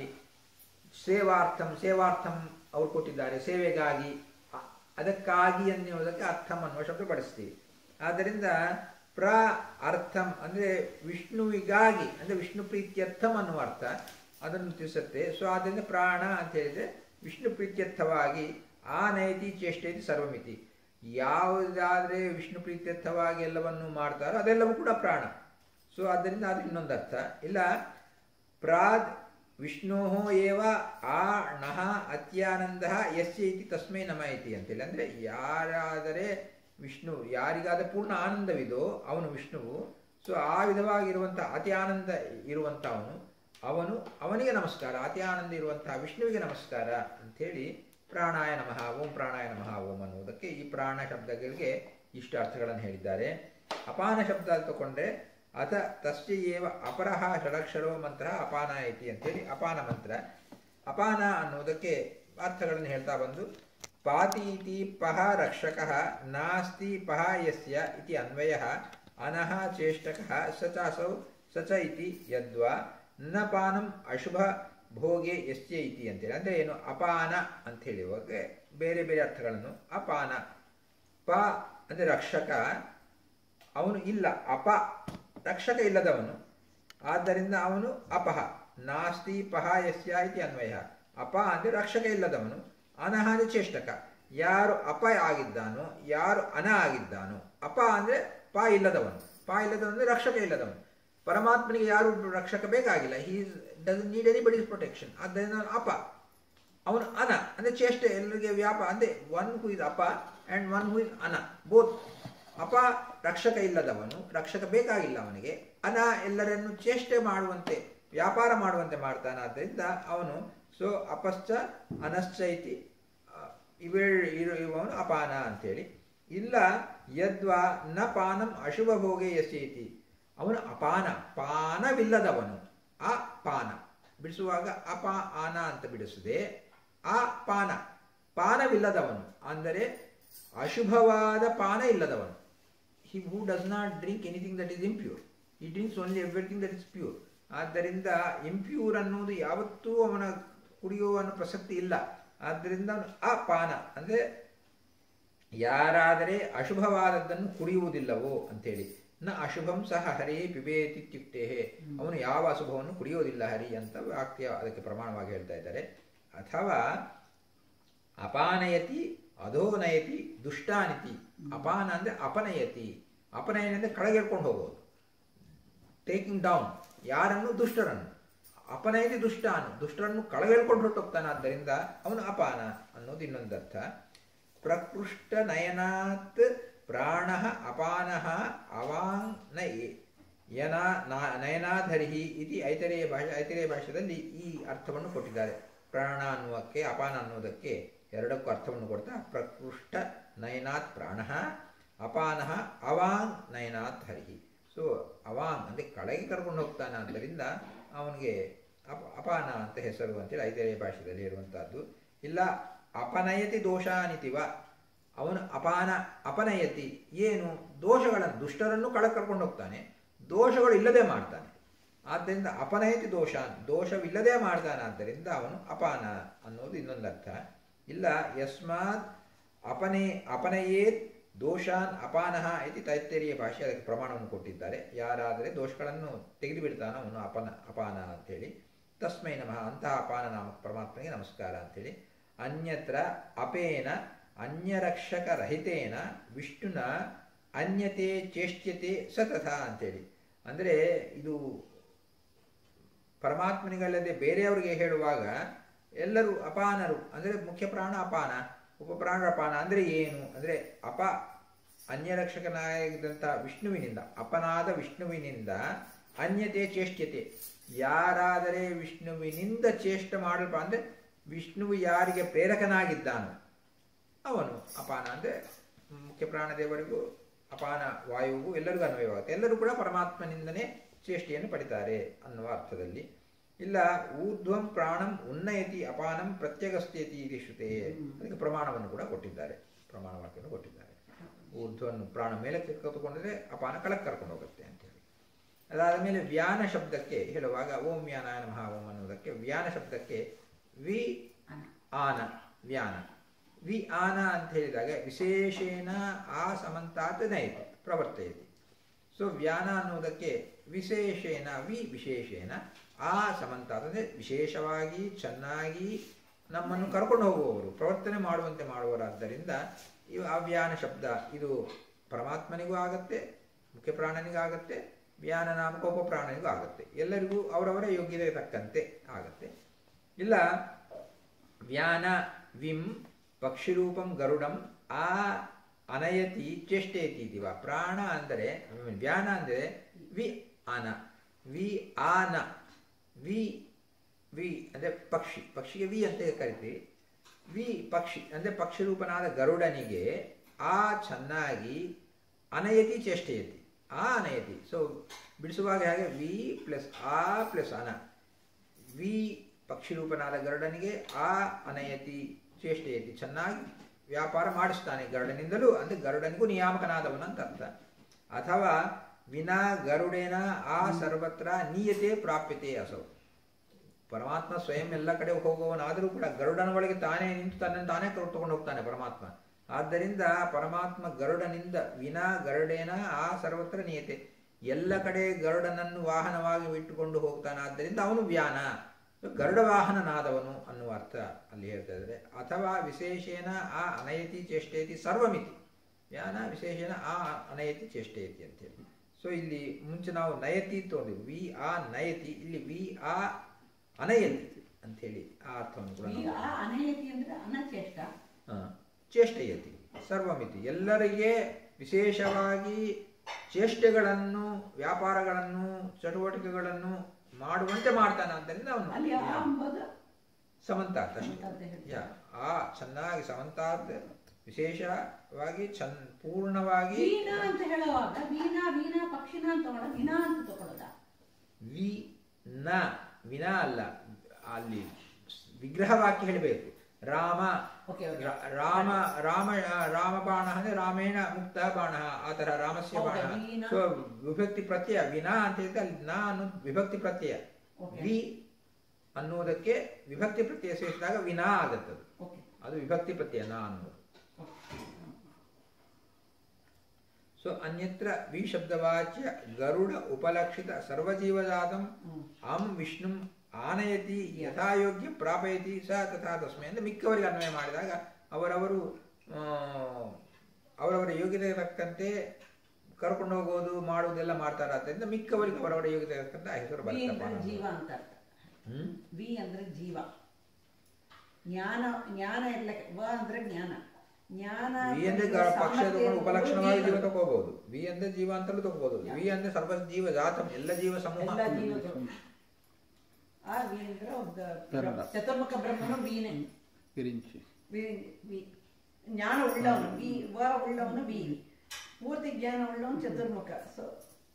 ಸೇವಾರ್ಥಂ ಸೇವಾರ್ಥಂ ಅವ್ರು ಕೊಟ್ಟಿದ್ದಾರೆ ಸೇವೆಗಾಗಿ ಅ- ಅದಕ್ಕಾಗಿ ಅನ್ನುವುದಕ್ಕೆ ಅರ್ಥಂ ಅನ್ನುವ ಶಬ್ದ ಬಳಸ್ತೀವಿ ಆದ್ದರಿಂದ ಪ್ರ ಅರ್ಥಂ ಅಂದರೆ ವಿಷ್ಣುವಿಗಾಗಿ ಅಂದರೆ ವಿಷ್ಣು ಪ್ರೀತ್ಯರ್ಥಂ ಅನ್ನುವ ಅರ್ಥ ಅದನ್ನು ತಿಳಿಸುತ್ತೆ ಸೊ ಆದ್ದರಿಂದ ಪ್ರಾಣ ಅಂತ ಹೇಳಿದರೆ ವಿಷ್ಣು ಪ್ರೀತ್ಯರ್ಥವಾಗಿ ಆ ನೈತಿ ಚೇಷ್ಟೈತಿ ಸರ್ವಮಿತಿ ಯಾವುದಾದ್ರೆ ವಿಷ್ಣು ಪ್ರೀತ್ಯರ್ಥವಾಗಿ ಎಲ್ಲವನ್ನು ಮಾಡ್ತಾರೋ ಅದೆಲ್ಲವೂ ಕೂಡ ಪ್ರಾಣ ಸೊ ಆದ್ದರಿಂದ ಅದು ಇನ್ನೊಂದು ಅರ್ಥ ಇಲ್ಲ ಪ್ರಾದ್ ವಿಷ್ಣೋ ಏವ ಆ ನಃ ಅತ್ಯಾನಂದ ಯಸ್ಯ ಇತಿ ತಸ್ಮೈ ನಮ ಇತಿ ಅಂತೇಳಿ ಅಂದರೆ ಯಾರಾದರೆ ವಿಷ್ಣು ಯಾರಿಗಾದ ಪೂರ್ಣ ಆನಂದವಿದೋ ಅವನು ವಿಷ್ಣುವು ಸೊ ಆ ವಿಧವಾಗಿರುವಂಥ ಅತಿ ಆನಂದ ಇರುವಂಥ ಅವನು ಅವನು ಅವನಿಗೆ ನಮಸ್ಕಾರ ಅತಿ ಆನಂದ ಇರುವಂತಹ ವಿಷ್ಣುವಿಗೆ ನಮಸ್ಕಾರ ಅಂಥೇಳಿ ಪ್ರಾಣಾಯ ನಮಃ ಓಂ ಪ್ರಾಣಾಯ ನಮಃ ಓಂ ಅನ್ನುವುದಕ್ಕೆ ಈ ಪ್ರಾಣ ಶಬ್ದಗಳಿಗೆ ಇಷ್ಟು ಅರ್ಥಗಳನ್ನು ಹೇಳಿದ್ದಾರೆ ಅಪಾನ ಶಬ್ದ ತಗೊಂಡ್ರೆ ಅಥ ತಸ್ಯ ಏವ ಅಪರಹ ಷಡಕ್ಷರೋ ಮಂತ್ರ ಅಪಾನ ಐತಿ ಅಂತೇಳಿ ಅಪಾನ ಮಂತ್ರ ಅಪಾನ ಅನ್ನುವುದಕ್ಕೆ ಅರ್ಥಗಳನ್ನು ಹೇಳ್ತಾ ಬಂದು ಪಾತೀತಿ ಪಹ ರಕ್ಷಕ ನಾಸ್ತಿ ಪಹ ಯಸ್ಯ ಇತಿ ಅನ್ವಯ ಅನಹ ಚೇಷ್ಟಕ ಸ ಚಾಸೌ ಸ ಚ ಇತಿ ಯದ್ವಾ ನ ಪಾನಂ ಅಶುಭ ಭೋಗೆ ಯಸ್ಯ ಇತಿ ಅಂತೇಳಿ ಅಂದರೆ ಏನು ಅಪಾನ ಅಂತ ಹೇಳುವಾಗ ಬೇರೆ ಬೇರೆ ಅರ್ಥಗಳನ್ನು ಅಪಾನ ಪ ಅಂದರೆ ರಕ್ಷಕ ಅವನು ಇಲ್ಲ ಅಪ ರಕ್ಷಕ ಇಲ್ಲದವನು ಆದ್ದರಿಂದ ಅವನು ಅಪಹ ನಾಸ್ತಿ ಪಹ ಯಸ್ಯ ಇತಿ ಅನ್ವಯ ಅಪ ಅಂದರೆ ರಕ್ಷಕ ಇಲ್ಲದವನು ಅನಹ ಅಂದರೆ ಚೇಷ್ಟಕ ಯಾರು ಅಪ ಆಗಿದ್ದಾನೋ ಯಾರು ಅನ ಆಗಿದ್ದಾನೋ ಅಪ ಅಂದರೆ ಪ ಇಲ್ಲದವನು ಪ ಇಲ್ಲದವನು ಅಂದರೆ ರಕ್ಷಕ ಇಲ್ಲದವನು ಪರಮಾತ್ಮನಿಗೆ ಯಾರು ರಕ್ಷಕ ಬೇಕಾಗಿಲ್ಲ he does need any body's protection ಆದ್ದರಿಂದ ಅವನು ಅಪ ಅವನು ಅನ ಅಂದರೆ ಚೇಷ್ಟೆ ಎಲ್ಲರಿಗೆ ವ್ಯಾಪ ಅಂದರೆ ಒನ್ ಹೂ ಇಸ್ ಅಪ ಆ್ಯಂಡ್ ಒನ್ ಹೂ ಇಸ್ ಅನ ಬೋತ್ ಅಪ ರಕ್ಷಕ ಇಲ್ಲದವನು ರಕ್ಷಕ ಬೇಕಾಗಿಲ್ಲ ಅವನಿಗೆ ಅನ ಎಲ್ಲರನ್ನು ಚೇಷ್ಟೆ ಮಾಡುವಂತೆ ವ್ಯಾಪಾರ ಮಾಡುವಂತೆ ಮಾಡ್ತಾನೆ ಆದ್ದರಿಂದ ಅವನು ಸೊ ಅಪಶ್ಚ ಅನಶ್ಚ ಇತಿ ಇವೆ ಇರು ಇವನು ಅಪಾನ ಅಂತೇಳಿ ಇಲ್ಲ ಯದ್ವಾ ನ ಪಾನಂ ಅಶುಭ ಭೋಗೆ ಯಸೀತಿ ಅವನು ಅಪಾನ ಪಾನವಿಲ್ಲದವನು ಆ ಪಾನ ಬಿಡಿಸುವಾಗ ಅಪ ಆನ ಅಂತ ಬಿಡಿಸದೆ ಆ ಪಾನ ಪಾನವಿಲ್ಲದವನು ಅಂದರೆ ಅಶುಭವಾದ ಪಾನ ಇಲ್ಲದವನು he who does not drink anything that is impure he drinks only everything that is pure ಆದ್ದರಿಂದ ಇಂಪ್ಯೂರ್ ಅನ್ನೋದು ಯಾವತ್ತೂ ಅವನ ಕುಡಿಯುವ ಅನ್ನೋ ಪ್ರಸಕ್ತಿ ಇಲ್ಲ ಆದ್ದರಿಂದ ಅವನು ಅಪಾನ ಅಂದರೆ ಯಾರಾದರೆ ಅಶುಭವಾದದ್ದನ್ನು ಕುಡಿಯುವುದಿಲ್ಲವೋ ಅಂತೇಳಿ ನ ಅಶುಭಂ ಸಹ ಹರೇ ಪಿಬೇತಿತ್ಯುಕ್ತೇ ಅವನು ಯಾವ ಅಶುಭವನ್ನು ಕುಡಿಯೋದಿಲ್ಲ ಹರಿ ಅಂತ ವಾಕ್ಯ ಅದಕ್ಕೆ ಪ್ರಮಾಣವಾಗಿ ಹೇಳ್ತಾ ಇದ್ದಾರೆ ಅಥವಾ ಅಪಾನಯತಿ ಅಧೋನಯತಿ ದುಷ್ಟಾನಿತಿ ಅಪಾನ ಅಂದರೆ ಅಪನಯತಿ ಅಪನಯನ ಅಂದರೆ ಕೆಳಗೆಳ್ಕೊಂಡು ಹೋಗೋದು ಟೇಕಿಂಗ್ ಡೌನ್ ಯಾರನ್ನು ದುಷ್ಟರನ್ನು ಅಪನಯತಿ ದುಷ್ಟಾನು ದುಷ್ಟರನ್ನು ಕಳಗೆಳ್ಕೊಂಡು ಹೊರಟೋಗ್ತಾನೆ ಆದ್ದರಿಂದ ಅವನು ಅಪಾನ ಅನ್ನೋದು ಇನ್ನೊಂದರ್ಥ ಪ್ರಕೃಷ್ಟ ನಯನಾತ್ ಪ್ರಾಣ ಅಪಾನ ಅವಾಂನ ಯನ ನಾ- ನಯನಾಧರಿಹಿ ಇತಿ ಐತರೇಯ ಭಾಷೆ ಐತರೇಯ ಭಾಷೆಯಲ್ಲಿ ಈ ಅರ್ಥವನ್ನು ಕೊಟ್ಟಿದ್ದಾರೆ ಪ್ರಾಣ ಅನ್ನುವಕ್ಕೆ ಅಪಾನ ಅನ್ನೋದಕ್ಕೆ ಎರಡಕ್ಕೂ ಅರ್ಥವನ್ನು ಕೊಡ್ತಾ ಪ್ರಕೃಷ್ಟ ನಯನಾತ್ ಪ್ರಾಣ ಅಪಾನ ಅವಾಂಗ್ ನಯನಾತ್ ಹರಿಹಿ ಸೊ ಅವಾಂಗ್ ಅಂದರೆ ಕಳೆಗೆ ಕರ್ಕೊಂಡು ಹೋಗ್ತಾನೆ ಆದ್ದರಿಂದ ಅವನಿಗೆ ಅಪ ಅಪಾನ ಅಂತ ಹೆಸರು ಅಂತೇಳಿ ಐದನೇ ಭಾಷೆಯಲ್ಲಿ ಇರುವಂತಹದ್ದು ಇಲ್ಲ ಅಪನಯತಿ ದೋಷಾನಿತಿವ ಅವನು ಅಪಾನ ಅಪನಯತಿ ಏನು ದೋಷಗಳನ್ನು ದುಷ್ಟರನ್ನು ಕಳ ಕರ್ಕೊಂಡು ಹೋಗ್ತಾನೆ ದೋಷಗಳು ಇಲ್ಲದೆ ಮಾಡ್ತಾನೆ ಆದ್ದರಿಂದ ಅಪನಯತಿ ದೋಷ ದೋಷವಿಲ್ಲದೆ ಮಾಡ್ತಾನೆ ಆದ್ದರಿಂದ ಅವನು ಅಪಾನ ಅನ್ನೋದು ಇನ್ನೊಂದರ್ಥ ಇಲ್ಲ ಯಸ್ಮಾತ್ ಅಪನೇ ಅಪನಯೇತ್ ದೋಷಾನ್ ಅಪಾನಃ ಇತಿ ತೈತ್ತರೀಯ ಭಾಷೆ ಅದಕ್ಕೆ ಪ್ರಮಾಣವನ್ನು ಕೊಟ್ಟಿದ್ದಾರೆ ಯಾರಾದರೆ ದೋಷಗಳನ್ನು ತೆಗೆದು ಬಿಡ್ತಾನೋ ಅವನು ಅಪನ ಅಪಾನ ಅಂತೇಳಿ ತಸ್ಮೈ ನಮಃ ಅಂತಹ ಅಪಾನ ನಾಮ ಪರಮಾತ್ಮನಿಗೆ ನಮಸ್ಕಾರ ಅಂತೇಳಿ ಅನ್ಯತ್ರ ಅಪೇನ ಅನ್ಯರಕ್ಷಕ ರಹಿತೇನ ವಿಷ್ಣುನ ಅನ್ಯತೆ ಚೇಷ್ಟ್ಯತೆ ಸತತ ಅಂತೇಳಿ ಅಂದರೆ ಇದು ಪರಮಾತ್ಮನಿಗಲ್ಲದೆ ಬೇರೆಯವರಿಗೆ ಹೇಳುವಾಗ ಎಲ್ಲರೂ ಅಪಾನರು ಅಂದರೆ ಮುಖ್ಯ ಪ್ರಾಣ ಅಪಾನ ಉಪಪ್ರಾಣ ಅಪಾನ ಅಂದರೆ ಏನು ಅಂದರೆ ಅಪ ಅನ್ಯರಕ್ಷಕನಾಗಿದ್ದಂಥ ವಿಷ್ಣುವಿನಿಂದ ಅಪನಾದ ವಿಷ್ಣುವಿನಿಂದ ಅನ್ಯತೆ ಚೇಷ್ಟ್ಯತೆ ಯಾರಾದರೆ ವಿಷ್ಣುವಿನಿಂದ ಚೇಷ್ಟ ಮಾಡಲ್ಪ ಅಂದರೆ ವಿಷ್ಣುವು ಯಾರಿಗೆ ಪ್ರೇರಕನಾಗಿದ್ದಾನೋ ಅವನು ಅಪಾನ ಅಂದರೆ ಮುಖ್ಯ ಪ್ರಾಣದೇವರಿಗೂ ಅಪಾನ ವಾಯುವಿಗೂ ಎಲ್ಲರಿಗೂ ಅನ್ವಯವಾಗುತ್ತೆ ಎಲ್ಲರೂ ಕೂಡ ಪರಮಾತ್ಮನಿಂದನೇ ಚೇಷ್ಟೆಯನ್ನು ಪಡಿತಾರೆ ಅನ್ನುವ ಅರ್ಥದಲ್ಲಿ ಇಲ್ಲ ಊರ್ಧ್ವಂ ಪ್ರಾಣಂ ಉನ್ನಯತಿ ಅಪಾನಂ ಪ್ರತ್ಯಗಸ್ತ್ಯತಿ ಇದು ಶ್ರುತೆ ಅದಕ್ಕೆ ಪ್ರಮಾಣವನ್ನು ಕೂಡ ಕೊಟ್ಟಿದ್ದಾರೆ ಪ್ರಮಾಣ ವಾಕ್ಯವನ್ನು ಕೊಟ್ಟಿದ್ದಾರೆ ಊರ್ಧ್ವನ್ನು ಪ್ರಾಣ ಮೇಲಕ್ಕೆ ಕತ್ತುಕೊಂಡ್ರೆ ಅಪಾನ ಕಳಕ್ಕೆ ಕರ್ಕೊಂಡು ಹೋಗುತ್ತೆ ಅಂತೇಳಿ ಅದಾದ ಮೇಲೆ ವ್ಯಾನ ಶಬ್ದಕ್ಕೆ ಹೇಳುವಾಗ ಓಂ ವ್ಯಾನಾಯ ನಮಃ ಓಂ ಅನ್ನೋದಕ್ಕೆ ವ್ಯಾನ ಶಬ್ದಕ್ಕೆ ವಿ ಆನ ವ್ಯಾನ ವಿ ಆನ ಅಂತ ಹೇಳಿದಾಗ ವಿಶೇಷೇನ ಆ ಸಮಂತಾತ್ ನಯತಿ ಪ್ರವರ್ತಯತಿ ಸೊ ವ್ಯಾನ ಅನ್ನೋದಕ್ಕೆ ವಿಶೇಷೇನ ವಿ ವಿಶೇಷೇನ ಆ ಸಮಂತಾತ್ ಅಂದರೆ ವಿಶೇಷವಾಗಿ ಚೆನ್ನಾಗಿ ನಮ್ಮನ್ನು ಕರ್ಕೊಂಡು ಹೋಗುವವರು ಪ್ರವರ್ತನೆ ಮಾಡುವಂತೆ ಮಾಡುವರಾದ್ದರಿಂದ ಇವು ಅವ್ಯಾನ ಶಬ್ದ ಇದು ಪರಮಾತ್ಮನಿಗೂ ಆಗತ್ತೆ ಮುಖ್ಯ ಪ್ರಾಣನಿಗೂ ಆಗತ್ತೆ ವ್ಯಾನ ನಾಮಕ ಉಪ ಪ್ರಾಣನಿಗೂ ಆಗತ್ತೆ ಎಲ್ಲರಿಗೂ ಅವರವರ ಯೋಗ್ಯತೆ ತಕ್ಕಂತೆ ಆಗತ್ತೆ ಇಲ್ಲ ವ್ಯಾನ ವಿಂ ಪಕ್ಷಿರೂಪಂ ಗರುಡಂ ಆ ಅನಯತಿ ಚೇಷ್ಟೇತಿ ಇದಿವ ಪ್ರಾಣ ಅಂದರೆ ವ್ಯಾನ ಅಂದರೆ ವಿ ಆನ ವಿ ಆನ ವಿ ವಿ ಅಂದರೆ ಪಕ್ಷಿ ಪಕ್ಷಿಗೆ ವಿ ಅಂತ ಕರಿತೀವಿ ವಿ ಪಕ್ಷಿ ಅಂದರೆ ಪಕ್ಷಿರೂಪನಾದ ಗರುಡನಿಗೆ ಆ ಚೆನ್ನಾಗಿ ಅನಯತಿ ಚೇಷ್ಟೆಯತಿ ಆ ಅನಯತಿ ಸೊ ಬಿಡಿಸುವಾಗ ಹಾಗೆ ವಿ ಪ್ಲಸ್ ಆ ಪ್ಲಸ್ ಅನ ವಿ ಪಕ್ಷಿರೂಪನಾದ ಗರುಡನಿಗೆ ಆ ಅನಯತಿ ಚೇಷ್ಟೆಯತಿ ಚೆನ್ನಾಗಿ ವ್ಯಾಪಾರ ಮಾಡಿಸ್ತಾನೆ ಗರುಡನಿಂದಲೂ ಅಂದರೆ ಗರುಡನಿಗೂ ನಿಯಾಮಕನಾದವನು ಅಂತ ಅರ್ಥ ಅಥವಾ ವಿನಾ ಗರುಡೇನ ಆ ಸರ್ವತ್ರ ನೀಯತೆ ಪ್ರಾಪ್ಯತೆ ಅಸೌ ಪರಮಾತ್ಮ ಸ್ವಯಂ ಎಲ್ಲ ಕಡೆ ಹೋಗುವವನಾದರೂ ಕೂಡ ಗರುಡನ ಒಳಗೆ ತಾನೇ ನಿಂತು ತನ್ನನ್ನು ತಾನೇ ತಗೊಂಡು ಹೋಗ್ತಾನೆ ಪರಮಾತ್ಮ ಆದ್ದರಿಂದ ಪರಮಾತ್ಮ ಗರುಡನಿಂದ ವಿನಾ ಗರುಡೇನ ಆ ಸರ್ವತ್ರ ನಿಯತೆ ಎಲ್ಲ ಕಡೆ ಗರುಡನನ್ನು ವಾಹನವಾಗಿ ಇಟ್ಟುಕೊಂಡು ಹೋಗ್ತಾನೆ ಆದ್ದರಿಂದ ಅವನು ವ್ಯಾನ ಗರುಡ ವಾಹನನಾದವನು ಅನ್ನುವ ಅರ್ಥ ಅಲ್ಲಿ ಹೇಳ್ತಾ ಇದ್ದಾರೆ ಅಥವಾ ವಿಶೇಷೇನ ಆ ಅನಯತಿ ಚೇಷ್ಟೇತಿ ಸರ್ವಮಿತಿ ವ್ಯಾನ ವಿಶೇಷೇನ ಆ ಅನಯತಿ ಚೇಷ್ಟೇತಿ ಅಂತೇಳಿ ಸೊ ಇಲ್ಲಿ ಮುಂಚೆ ನಾವು ನಯತಿ ತಗೊಂಡಿವಿ ವಿ ಆ ನಯತಿ ಇಲ್ಲಿ ವಿ ಆ ಅನಯತಿ ಅಂಥೇಳಿ ಆ ಅರ್ಥವನ್ನು ಕೂಡ ಈಗ ನಾವು ಆ ಅನಯತಿ ಅಂದ್ರೆ ಅನಚೇಷ್ಟ ಹಾ, ಚೇಷ್ಟೆಯತಿ ಸರ್ವಮಿತಿ ಎಲ್ಲರಿಗೆ ವಿಶೇಷವಾಗಿ ಚೇಷ್ಟೆಗಳನ್ನು ವ್ಯಾಪಾರಗಳನ್ನು ಚಟುವಟಿಕೆಗಳನ್ನು ಮಾಡುವಂತೆ ಮಾಡ್ತಾನೆ ಆದ್ದರಿಂದ ಅಲ್ಲಿ ಆ ಅವನು ಎಂಬುದು ಸಮಂತಾತ್ ಅಷ್ಟೇ ಸಮಂತಾತ್ ಹೇಳ್ತಾರೆ. ಯಾ, ಆ ಚೆನ್ನಾಗಿ ಸಮಂತಾತ್ ವಿಶೇಷವಾಗಿ ಚನ್ ಪೂರ್ಣವಾಗಿ ವೀಣಾ ಅಂತ ಹೇಳುವಾಗ ವೀಣಾ ವೀಣಾ ಪಕ್ಷಿನ ಅಂತ ತಗೊಳ್ಳೋದ ವಿನಾ ಅಂತ ತಗೊಳ್ಳೋದ ವಿ ನ ವಿನ ಅಲ್ಲ ಅಲ್ಲಿ ವಿಗ್ರಹವಾಕ್ಯ ಹೇಳಬೇಕು ರಾಮ ಓಕೆ ಓಕೆ ರಾ- ರಾಮ ರಾಮ ರಾಮ ಬಾಣ ಅಂದ್ರೆ ರಾಮೇಣ ಮುಕ್ತ ಬಾಣ ಆ ತರ ರಾಮಸ್ಯ ಬಾಣ ಹೌದಾ, ವಿನ? ಸೊ ವಿಭಕ್ತಿ ಪ್ರತ್ಯಯ ವಿನಾ ಅಂತ ಹೇಳಿದ್ರೆ ಅಲ್ಲಿ ನ ಅನ್ನೋದು ವಿಭಕ್ತಿ ಪ್ರತ್ಯಯ ಓಕೆ ವಿ ಅನ್ನುವುದಕ್ಕೆ ವಿಭಕ್ತಿ ಪ್ರತ್ಯಯ ಸೇರಿಸಿದಾಗ ವಿನಾ ಆಗತ್ತದು ಓಕೆ ಅದು ವಿಭಕ್ತಿ ಪ್ರತ್ಯಯ ನ ಅನ್ನೋದು ಸೊ ಅನ್ಯತ್ರ ವಿ ಶಬ್ದವಾಚ್ಯ ಗರುಡ ಉಪಲಕ್ಷಿತ ಸರ್ವಜೀವಜಾತಂ ಹ್ಮ್. ಅಂ ವಿಷ್ಣು ಆನಯತಿ ಯಥಾಯೋಗ್ಯ ಪ್ರಾಪಯತಿ ಸ ತಥಾ ತಸ್ಮೈ ಅಂದ್ರೆ ಮಿಕ್ಕವರಿಗೆ ಅನ್ವಯ ಮಾಡಿದಾಗ ಅವರವರು ಆ, ಅವರವರ ಯೋಗ್ಯತೆ ತಕ್ಕಂತೆ ಕರ್ಕೊಂಡು ಹೋಗೋದು ಮಾಡುವುದೆಲ್ಲ ಮಾಡ್ತಾರೆ ಆದ್ದರಿಂದ ಮಿಕ್ಕವರಿಗೆ ಅವರವರ ಯೋಗ್ಯತೆ ತಕ್ಕಂತೆ ಆ ಹೆಸರು ವಿ ಬರುತ್ತಪ್ಪ ಅಂದ್ರೆ ಅನ್ನೋದು. ಜೀವ ಅಂತ ಅರ್ಥ ಹ್ಮ್ ವಿ ಅಂದ್ರೆ ಜೀವ ಜ್ಞಾನ ಜ್ಞಾನ ಎಲ್ಲ ವ ಅಂದ್ರೆ ಜ್ಞಾನ ಜ್ಞಾನ ವಿ ಅಂದ್ರೆ ಪಡೆಯುವ ಗ- ಪಕ್ಷ ಸಾಮರ್ಥ್ಯ ತಗೊಂಡು ಉಪಲಕ್ಷಣವಾಗಿ ವಿ ಜೀವ ತಗೋಬಹುದು ವಿ ಅಂದ್ರೆ ಜೀವ ಅಂತಲೂ ತಗೋಬಹುದು ವಿ ಅಂದ್ರೆ ಸರ್ವ ಜೀವ ಜಾತ ಎಲ್ಲ ಜೀವ ಸಮೂಹ ಎಲ್ಲ ಜೀವಗಳು ಆ ವಿ ಅಂದ್ರೆ ಒಂದು ಕನ್ನಡ. ಚತುರ್ಮುಖ ಬ್ರಹ್ಮನು ವೀನೆ ವಿರಿಂಚಿ ವಿ- ವಿ- ಜ್ಞಾನ ಉಳ್ಳವನು ವಿ ವ ಉಳ್ಳವನು ವಿ ಪೂರ್ತಿ ಜ್ಞಾನ ಉಳ್ಳವನು ಚತುರ್ಮುಖ ಸೊ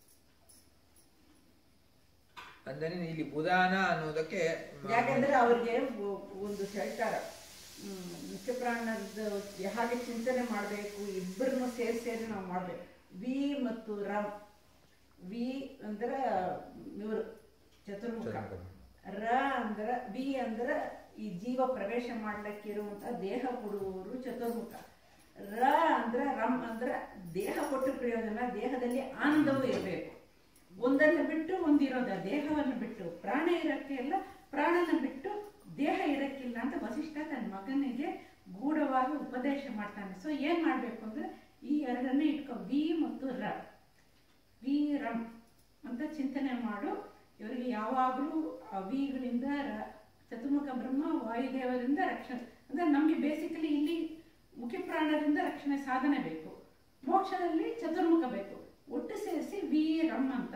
ಅಂದರೆ ಇಲ್ಲಿ ಉದಾನ ಅನ್ನೋದಕ್ಕೆ ಮ- ಯಾಕಂದ್ರೆ ಅವ್ರಿಗೆ ಒ- ಒಂದು ಹೇಳ್ತಾರೆ ಹ್ಮ್, ಮುಖ್ಯ ಪ್ರಾಣದ ಹಾಗೆ ಚಿಂತನೆ ಮಾಡಬೇಕು ಇಬ್ಬರನ್ನು ಸೇರಿ ಸೇರಿ ನಾವು ಮಾಡಬೇಕು ವಿ ಮತ್ತು ರಮ್ ವಿ ಅಂದ್ರೆ ಇವರು ಚತುರ್ಮುಖ ಚತುರ್ಮುಖ. ರ ಅಂದ್ರೆ ವಿ ಅಂದ್ರೆ ಈ ಜೀವ ಪ್ರವೇಶ ಮಾಡ್ಲಿಕ್ಕೆ ಇರುವಂತ ದೇಹ ಕೊಡುವವರು ಚತುರ್ಮುಖ ರ ಅಂದ್ರೆ ರಮ್ ಅಂದ್ರೆ ದೇಹ ಕೊಟ್ಟು ಪ್ರಯೋಜನ ದೇಹದಲ್ಲಿ ಆನಂದವೂ ಇರಬೇಕು ಒಂದನ್ನು ಬಿಟ್ಟು ಒಂದಿರೋದ ದೇಹವನ್ನು ಬಿಟ್ಟು ಪ್ರಾಣ ಇರಕ್ಕೆ ಎಲ್ಲ ಪ್ರಾಣನ ಬಿಟ್ಟು ದೇಹ ಇರಕ್ಕಿಲ್ಲ ಅಂತ ವಸಿಷ್ಠ ತನ್ನ ಮಗನಿಗೆ ಗೂಢವಾಗಿ ಉಪದೇಶ ಮಾಡ್ತಾನೆ ಸೊ ಏನ್ ಮಾಡ್ಬೇಕು ಅಂದ್ರೆ ಈ ಎರಡನ್ನೇ ಇಟ್ಕೊ ವಿ ಮತ್ತು ರ ವಿ ರಮ್ ಅಂತ ಚಿಂತನೆ ಮಾಡು ಇವರಿಗೆ ಯಾವಾಗಲೂ ಆ ವಿಗಳಿಂದ ರ- ಚತುರ್ಮುಖ ಬ್ರಹ್ಮ ವಾಯುದೇವರಿಂದ ರಕ್ಷಣೆ ಅಂದ್ರೆ ನಮಗೆ ಬೇಸಿಕಲಿ ಇಲ್ಲಿ ಮುಖ್ಯ ಪ್ರಾಣರಿಂದ ರಕ್ಷಣೆ ಸಾಧನೆ ಬೇಕು ಮೋಕ್ಷದಲ್ಲಿ ಚತುರ್ಮುಖ ಬೇಕು ಒಟ್ಟು ಸೇರಿಸಿ ವಿ ರಮ್ ಅಂತ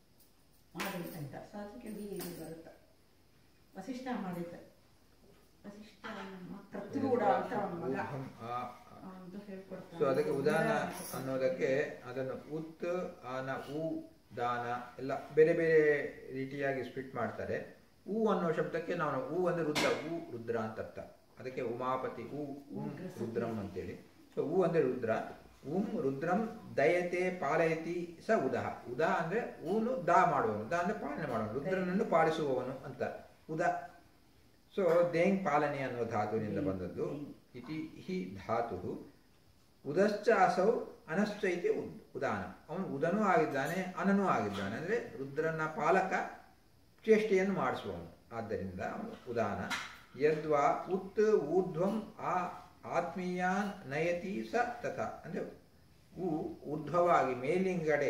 ಮಾಡಿದಂತ ಸೊ ಅದಕ್ಕೆ ವಿ ಇಲ್ಲಿ ಬರುತ್ತೆ ವಸಿಷ್ಠ ಮಾಡಿದ್ದ ವಸಿಷ್ಠ ನಮ್ಮ ಕೃತೃಡ ಅಂತ ಅವನ ಮಗ ಉಹಂ, ಆ, ಆ. ಅಂತ ಹೇಳ್ಕೊಡ್ತಾನೆ ಸೊ ಅದಕ್ಕೆ ಉದಾನ ಅನ್ನೋದಕ್ಕೆ ಅದನ್ನು ಉತ್ ಆನ ಉ ದಾನ ಎಲ್ಲ ಬೇರೆ ಬೇರೆ ರೀತಿಯಾಗಿ ಸ್ಪ್ಲಿಟ್ ಮಾಡ್ತಾರೆ ಹೂ ಅನ್ನೋ ಶಬ್ದಕ್ಕೆ ನಾವು ಹೂ ಅಂದ್ರೆ ರುದ್ರ ಹೂ ರುದ್ರ ಅಂತ ಅರ್ಥ ಅದಕ್ಕೆ ಉಮಾಪತಿ ಹೂ ಉಂ ರುದ್ರಂ ಅಂತೇಳಿ ಸೊ ಹೂ ಅಂದ್ರೆ ರುದ್ರ ಉಂ ರುದ್ರಂ ದಯತೆ ಪಾಲಯತಿ ಸ ಉದಹ ಉದ ಅಂದ್ರೆ ಊನು ದಾ ಮಾಡುವವನು ದ ಅಂದ್ರೆ ಪಾಲನೆ ಮಾಡುವವನು ರುದ್ರನನ್ನು ಪಾಲಿಸುವವನು ಅಂತ ಉದ ಸೊ ದೇಂಗ್ ಪಾಲನೆ ಅನ್ನೋ ಧಾತುವಿನಿಂದ ಬಂದದ್ದು ಇತಿ ಹಿ ಧಾತು ಉದಶ್ಚ ಅಸೌ ಅನಶ್ಚ ಇತಿ ಉದ್ ಉದಾನ ಅವನು ಉದನೂ ಆಗಿದ್ದಾನೆ ಅನನೂ ಆಗಿದ್ದಾನೆ ಅಂದರೆ ರುದ್ರನ ಪಾಲಕ ಚೇಷ್ಟೆಯನ್ನು ಮಾಡಿಸುವವನು ಆದ್ದರಿಂದ ಅವನು ಉದಾನ ಯದ್ವಾ ಉತ್ ಊರ್ಧ್ವಂ ಆ ಆತ್ಮೀಯಾನ್ ನಯತಿ ಸ ತಥಾ ಅಂದರೆ ಉ ಊರ್ಧ್ವವಾಗಿ ಮೇಲಿಂಗಡೆ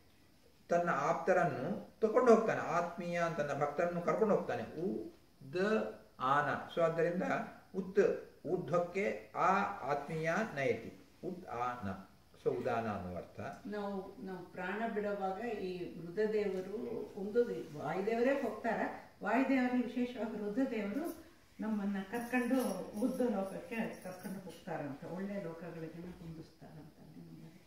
ತನ್ನ ಆಪ್ತರನ್ನು ತಕೊಂಡು ಹೋಗ್ತಾನೆ ಆತ್ಮೀಯ ತನ್ನ ಭಕ್ತರನ್ನು ಕರ್ಕೊಂಡು ಹೋಗ್ತಾನೆ ಉ ದ ಆನ ಸೊ ಆದ್ದರಿಂದ ಉತ್ ಊರ್ಧ್ವಕ್ಕೆ ಆ ಆತ್ಮೀಯ ನಯತಿ ಉತ್ ಆನ ಸೊ ಉದಾನ ಅನ್ನುವ ಅರ್ಥ ನಾವು ನಾವು ಪ್ರಾಣ ಬಿಡುವಾಗ ಈ ರುದ್ರದೇವರು ಒಂದು ವಾಯುದೇವರೇ ಹೋಗ್ತಾರ ವಾಯುದೇವರು ವಿಶೇಷವಾಗಿ ರುದ್ರದೇವರು ನಮ್ಮನ್ನ ಕರ್ಕೊಂಡು ಉದ್ದ ಲೋಕಕ್ಕೆ ಕರ್ಕೊಂಡು ಹೋಗ್ತಾರಂತ ಒಳ್ಳೆ ಲೋಕಗಳಿಗೆ ಹೊಂದಿಸ್ತಾರಂತ ನಮ್ಮನ್ನ.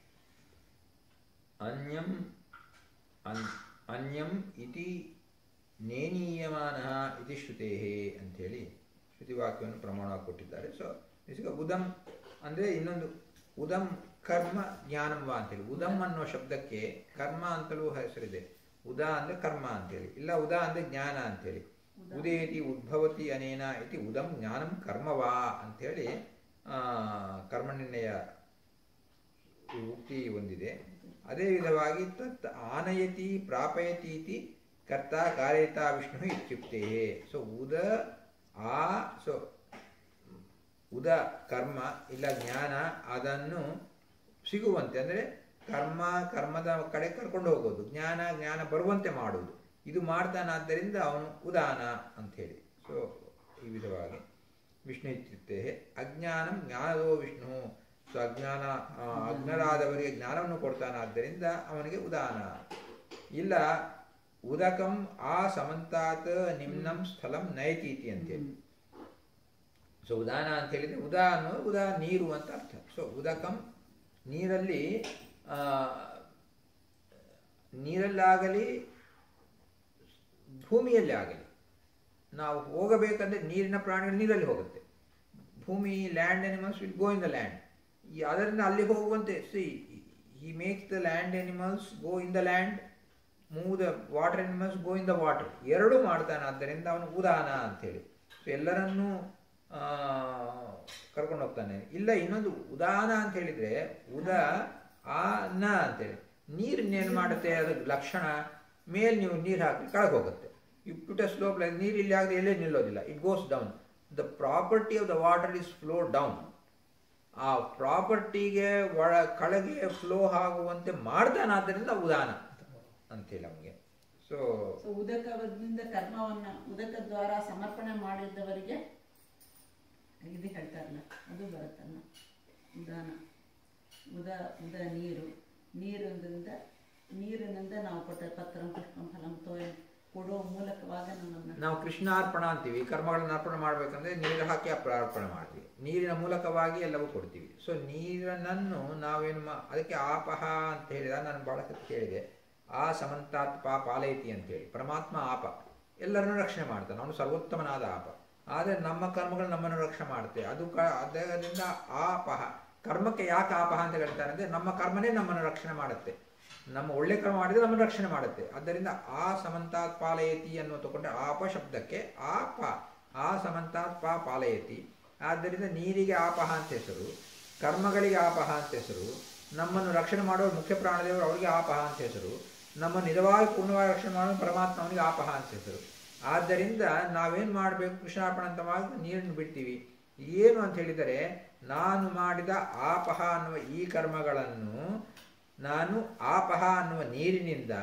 ಅನ್ಯಂ ಅನ್- ಅನ್ಯಂ ಇತಿ ನೇನೀಯಮಾನ ಇತಿ ಶ್ರುತೇ ಅಂಥೇಳಿ ಶ್ರುತಿವಾಕ್ಯವನ್ನು ಪ್ರಮಾಣವಾಗಿ ಕೊಟ್ಟಿದ್ದಾರೆ ಸೊ ಈಗ ಉದಂ ಅಂದರೆ ಇನ್ನೊಂದು ಉದಂ ಕರ್ಮ ಜ್ಞಾನಂ ವಾ ಅಂತೇಳಿ ಉದಂ ಅನ್ನೋ ಶಬ್ದಕ್ಕೆ ಕರ್ಮ ಅಂತಲೂ ಹೆಸರಿದೆ ಉದಾ ಅಂದರೆ ಕರ್ಮ ಅಂತೇಳಿ ಇಲ್ಲ ಉದಾ ಅಂದರೆ ಜ್ಞಾನ ಅಂತೇಳಿ ಉದೇತಿ ಉದ್ಭವತಿ ಅನೇನ ಇತಿ ಉದಂ ಜ್ಞಾನಂ ಕರ್ಮವಾ ಅಂಥೇಳಿ ಆ, ಕರ್ಮನಿರ್ಣಯ ಈ ಉಕ್ತಿ ಒಂದಿದೆ ಅದೇ ವಿಧವಾಗಿ ತತ್ ಆನಯತಿ ಪ್ರಾಪಯತಿ ಇತಿ ಕರ್ತ ಕಾರ್ಯತ ವಿಷ್ಣು ಇತ್ಯುಕ್ತೆ ಸೊ ಉದ ಆ ಸೊ ಉದ ಕರ್ಮ ಇಲ್ಲ ಜ್ಞಾನ ಅದನ್ನು ಸಿಗುವಂತೆ ಅಂದರೆ ಕರ್ಮ ಕರ್ಮದ ಕಡೆ ಕರ್ಕೊಂಡು ಹೋಗೋದು ಜ್ಞಾನ ಜ್ಞಾನ ಬರುವಂತೆ ಮಾಡುವುದು ಇದು ಮಾಡ್ತಾನಾದ್ದರಿಂದ ಅವನು ಉದಾನ ಅಂಥೇಳಿ ಸೊ ಈ ವಿಧವಾಗಿ ವಿಷ್ಣು ಇತ್ಯುಕ್ತೆ ಅಜ್ಞಾನಂ ಜ್ಞಾನದೋ ವಿಷ್ಣು ಸೊ ಅಜ್ಞಾನ ಆ, ಅಜ್ಞರಾದವರಿಗೆ ಜ್ಞಾನವನ್ನು ಕೊಡ್ತಾನಾದ್ದರಿಂದ ಅವನಿಗೆ ಉದಾನ ಇಲ್ಲ ಉದಕಂ ಆ ಸಮಂತಾತ್ ನಿಮ್ನಂ ಸ್ಥಳಂ ನಯತೀತಿ ಅಂತೇಳಿ ಸೊ ಉದಾನ ಅಂತ ಹೇಳಿದ್ರೆ ಉದಾ ಅನ್ನೋದು ಉದಾ ನೀರು ಅಂತ ಅರ್ಥ ಸೊ ಉದಕಂ ನೀರಲ್ಲಿ ಆ, ನೀರಲ್ಲಾಗಲಿ ಭೂಮಿಯಲ್ಲಿ ಆಗಲಿ ನಾವು ಹೋಗಬೇಕಂದ್ರೆ ನೀರಿನ ಪ್ರಾಣಿಗಳು ನೀರಲ್ಲಿ ಹೋಗುತ್ತೆ ಭೂಮಿ land animals will go in the land ಅದರಿಂದ ಅಲ್ಲಿ ಹೋಗುವಂತೆ see he makes the land animals go in the land move the water animals go in the water ಎರಡೂ ಮಾಡ್ತಾನೆ ಆದ್ದರಿಂದ ಅವನು ಉದಾನ ಅಂತೇಳಿ ಸೊ ಎಲ್ಲರನ್ನೂ ಆ, ಕರ್ಕೊಂಡು ಹೋಗ್ತಾನೆ ಇಲ್ಲ ಇನ್ನೊಂದು ಉದಾನ ಅಂತ ಹೇಳಿದ್ರೆ ಉದ ಆ ನ ಅಂತೇಳಿ ನೀರನ್ನೇನು ಮಾಡುತ್ತೆ ಅದ್ರ ಲಕ್ಷಣ ಮೇಲೆ ನೀವು ನೀರು ಹಾಕಿ ಕೆಳಗೆ ಹೋಗುತ್ತೆ you put a slope like ನೀರು ಇಲ್ಲಿ ಆಗದೆ ಎಲ್ಲೇ ನಿಲ್ಲೋದಿಲ್ಲ it goes down the property of the water is flow down ಆ ಪ್ರಾಪರ್ಟಿಗೆ ಒಳ ಕೆಳಗೆ ಫ್ಲೋ ಆಗುವಂತೆ ಮಾಡ್ತಾನಾದ್ದರಿಂದ ಉದಾನ ಅಂತೇಳಿ ಅವನಿಗೆ ಸೊ ಸೊ ಸೊ ಉದಕದಿಂದ ಕರ್ಮವನ್ನ ಉದಕ ದ್ವಾರ ಸಮರ್ಪಣೆ ಮಾಡಿದ್ದವರಿಗೆ ಇದು ಹೇಳ್ತಾರಲ್ಲ ಅದು ಬರುತ್ತಲ್ಲ ಉದಾನ ಉದ ಉದ ನೀರು ನೀರಿನಿಂದ ನೀರಿನಿಂದ ನಾವು ಕೊಟ್ಟ ಪತ್ರಂ ಪುಷ್ಪಂ ಫಲಂ ತೋಯ ಕೊಡುವ ಮೂಲಕವಾಗ ನಮ್ಮನ್ನ ನಾವು ಕೃಷ್ಣಾರ್ಪಣ ಅಂತೀವಿ ಕರ್ಮಗಳನ್ನು ಅರ್ಪಣೆ ಮಾಡ್ಬೇಕಂದ್ರೆ ನೀರು ಹಾಕಿ ಅಪ್ರ ಅರ್ಪಣೆ ಮಾಡ್ತೀವಿ ನೀರಿನ ಮೂಲಕವಾಗಿ ಎಲ್ಲವೂ ಕೊಡ್ತೀವಿ ಸೊ ನೀರನ್ನು ನಾವೇನು ಮಾ ಅದಕ್ಕೆ ಆಪಹ ಅಂತ ಹೇಳಿದ ನಾನು ಬಹಳ ಸತಿ ಕೇಳಿದೆ ಆ ಸಮಂತಾತ್ ಪಾ ಪಾಲಯತಿ ಅಂತೇಳಿ ಪರಮಾತ್ಮ ಆಪ ಎಲ್ಲರನ್ನೂ ರಕ್ಷಣೆ ಮಾಡ್ತಾನೆ ಅವನು ಸರ್ವೋತ್ತಮನಾದ ಆಪ ಆದರೆ ನಮ್ಮ ಕರ್ಮಗಳು ನಮ್ಮನ್ನು ರಕ್ಷಣೆ ಮಾಡುತ್ತೆ ಅದು ಕ ಅದರಿಂದ ಆಪಹ ಕರ್ಮಕ್ಕೆ ಯಾಕೆ ಆಪಹ ಅಂತ ಹೇಳ್ತಾರೆ ಅಂದರೆ ನಮ್ಮ ಕರ್ಮನೇ ನಮ್ಮನ್ನು ರಕ್ಷಣೆ ಮಾಡುತ್ತೆ ನಮ್ಮ ಒಳ್ಳೆ ಕರ್ಮ ಮಾಡಿದ್ರೆ ನಮ್ಮನ್ನು ರಕ್ಷಣೆ ಮಾಡುತ್ತೆ ಆದ್ದರಿಂದ ಆ ಸಮಂತಾತ್ ಪಾಲಯತಿ ಅನ್ನೋ ತಗೊಂಡ್ರೆ ಆಪ ಶಬ್ದಕ್ಕೆ ಆಪ ಆ ಸಮಂತಾತ್ ಪಾ ಪಾಲಯತಿ ಆದ್ದರಿಂದ ನೀರಿಗೆ ಆಪಹ ಅಂತ ಹೆಸರು ಕರ್ಮಗಳಿಗೆ ಆಪಹ ಅಂತ ಹೆಸರು ನಮ್ಮನ್ನು ರಕ್ಷಣೆ ಮಾಡುವ ಮುಖ್ಯ ಪ್ರಾಣದೇವರು ಅವರಿಗೆ ಆಪಹ ಅಂತ ಹೆಸರು ನಮ್ಮ ನಿಜವಾಗಿ ಪೂರ್ಣವಾಗಿ ರಕ್ಷಣೆ ಮಾಡುವ ಪರಮಾತ್ಮ ಅವನಿಗೆ ಆಪಹ ಅಂತ ಹೆಸರು ಆದ್ದರಿಂದ ನಾವೇನು ಮಾಡಬೇಕು ಕೃಷ್ಣಾರ್ಪಣ ಅಂತವಾಗಿ ನೀರನ್ನು ಬಿಡ್ತೀವಿ ಏನು ಅಂತ ಹೇಳಿದರೆ ನಾನು ಮಾಡಿದ ಆಪಹ ಅನ್ನುವ ಈ ಕರ್ಮಗಳನ್ನು ನಾನು ಆಪಹ ಅನ್ನುವ ನೀರಿನಿಂದ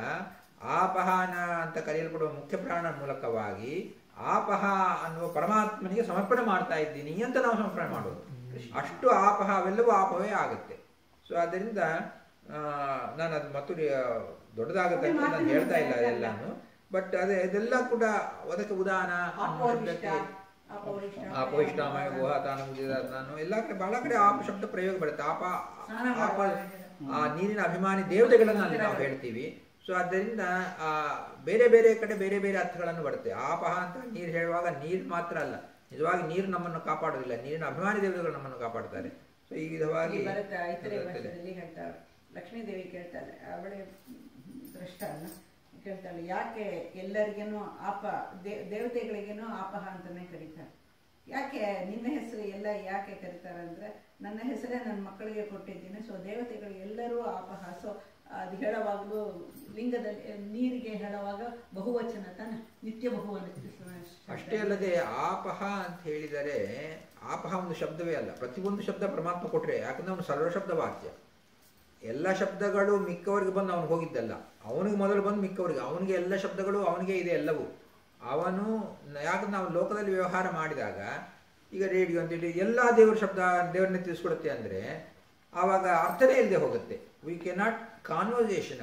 ಆಪಹಾನ ಅಂತ ಕರೆಯಲ್ಪಡುವ ಮುಖ್ಯ ಪ್ರಾಣ ಮೂಲಕವಾಗಿ ಆಪಹ ಅನ್ನುವ ಪರಮಾತ್ಮನಿಗೆ ಸಮರ್ಪಣೆ ಮಾಡ್ತಾ ಇದ್ದೀನಿ ಅಂತ ನಾವು ಸಮರ್ಪಣೆ ಮಾಡೋದು ಅಷ್ಟು ಆಪಹ ಅವೆಲ್ಲವೂ ಆಪವೇ ಆಗುತ್ತೆ ಸೊ ಆದ್ದರಿಂದ ಆ, ನಾನು ಅದು ಮತ್ತು ದೊಡ್ಡದಾಗುತ್ತೆ ಅಂತ ನಾನು ಹೇಳ್ತಾ ಇಲ್ಲ ಅದೆಲ್ಲಾನು ಬಟ್ ಅದೇ ಇದೆಲ್ಲ ಕೂಡ ಅದಕ್ಕೆ ಉದಾಹರಣ ಅನ್ನುವ ಅಪೌರಿಷ್ಟ ಶಬ್ದಕ್ಕೆ ಅಪೌರಿಷ್ಟ ಆಪವಿಷ್ಟಾಮಯ ಗುಹ ತಾನು ನಾನು ಎಲ್ಲ ಕಡೆ ಬಹಳ ಕಡೆ ಆಪ ಶಬ್ದ ಪ್ರಯೋಗ ಬರುತ್ತೆ ಆಪ ಸ್ನಾನ ಆಪ ಮಾಡುವಾಗ ಆ ನೀರಿನ ಅಭಿಮಾನಿ ದೇವತೆಗಳನ್ನು ಅಲ್ಲಿ ನಾವು ಹೇಳ್ತೀವಿ ಸೊ ಆದ್ದರಿಂದ ಆ ಬೇರೆ ಬೇರೆ ಕಡೆ ಬೇರೆ ಬೇರೆ ಅರ್ಥಗಳನ್ನು ಬರುತ್ತೆ ಆಪಹ ಅಂತ ನೀರು ಹೇಳುವಾಗ ನೀರು ಮಾತ್ರ ಅಲ್ಲ ನಿಜವಾಗಿ ನೀರು ನಮ್ಮನ್ನು ಕಾಪಾಡೋದಿಲ್ಲ ನೀರಿನ ಅಭಿಮಾನಿ ದೇವತೆಗಳು ನಮ್ಮನ್ನು ಕಾಪಾಡ್ತಾರೆ ಸೊ ಈ ವಿಧವಾಗಿ ಇಲ್ಲಿ ಬರುತ್ತೆ ಐತರೆ ಬರುತ್ತದೆ. ಭಾಷೆಯಲ್ಲಿ ಹೇಳ್ತಾಳೆ ಲಕ್ಷ್ಮೀ ದೇವಿ ಕೇಳ್ತಾಳೆ ಅವಳೇ ದೃಷ್ಟ ಅಲ್ಲ ಕೇಳ್ತಾಳೆ ಯಾಕೆ ಎಲ್ಲರಿಗೇನು ಆಪ ದೇ- ದೇವತೆಗಳಿಗೇನು ಆಪಹ ಅಂತಾನೆ ಕರೀತಾರೆ ಯಾಕೆ ನಿನ್ನ ಹೆಸರು ಎಲ್ಲ ಯಾಕೆ ಕರೀತಾರೆ ಅಂದ್ರೆ ನನ್ನ ಹೆಸರೇ ನನ್ನ ಮಕ್ಕಳಿಗೆ ಕೊಟ್ಟಿದ್ದೀನಿ ಸೊ ದೇವತೆಗಳು ಎಲ್ಲರೂ ಆಪಹ ಸೊ ಅದು ಹೇಳುವಾಗಲೂ ಲಿಂಗದಲ್ಲಿ ನೀರಿಗೆ ಹೇಳುವಾಗ ಬಹುವಚನ ತಾನೆ ನಿತ್ಯ ಬಹುವಚನ ಅಷ್ಟೇ ಅಲ್ಲದೆ ಆಪಹ ಅಂತ ಹೇಳಿದರೆ ಆಪಹ ಒಂದು ಶಬ್ದವೇ ಅಲ್ಲ ಪ್ರತಿಯೊಂದು ಶಬ್ದ ಪರಮಾತ್ಮ ಕೊಟ್ರೆ ಯಾಕಂದ್ರೆ ಅವನು ಸರ್ವಶಬ್ದ ವಾಕ್ಯ ಎಲ್ಲ ಶಬ್ದಗಳು ಮಿಕ್ಕವರಿಗೆ ಬಂದು ಅವನು ಹೋಗಿದ್ದಲ್ಲ ಅವನಿಗೆ ಮೊದಲು ಬಂದು ಮಿಕ್ಕವರಿಗೆ ಅವನಿಗೆ ಎಲ್ಲ ಶಬ್ದಗಳು ಅವನಿಗೆ ಇದೆ ಎಲ್ಲವೂ ಅವನು ನ- ಯಾಕಂದ್ರೆ ನಾವು ಲೋಕದಲ್ಲಿ ವ್ಯವಹಾರ ಮಾಡಿದಾಗ ಈಗ ರೇಡಿಯೋ ಅಂತೇಳಿ ಎಲ್ಲ ದೇವರ ಶಬ್ದ ದೇವರನ್ನೇ ತಿಳಿಸ್ಕೊಡುತ್ತೆ ಅಂದರೆ ಆವಾಗ ಅರ್ಥನೇ ಇಲ್ಲದೆ ಹೋಗುತ್ತೆ we can not conversation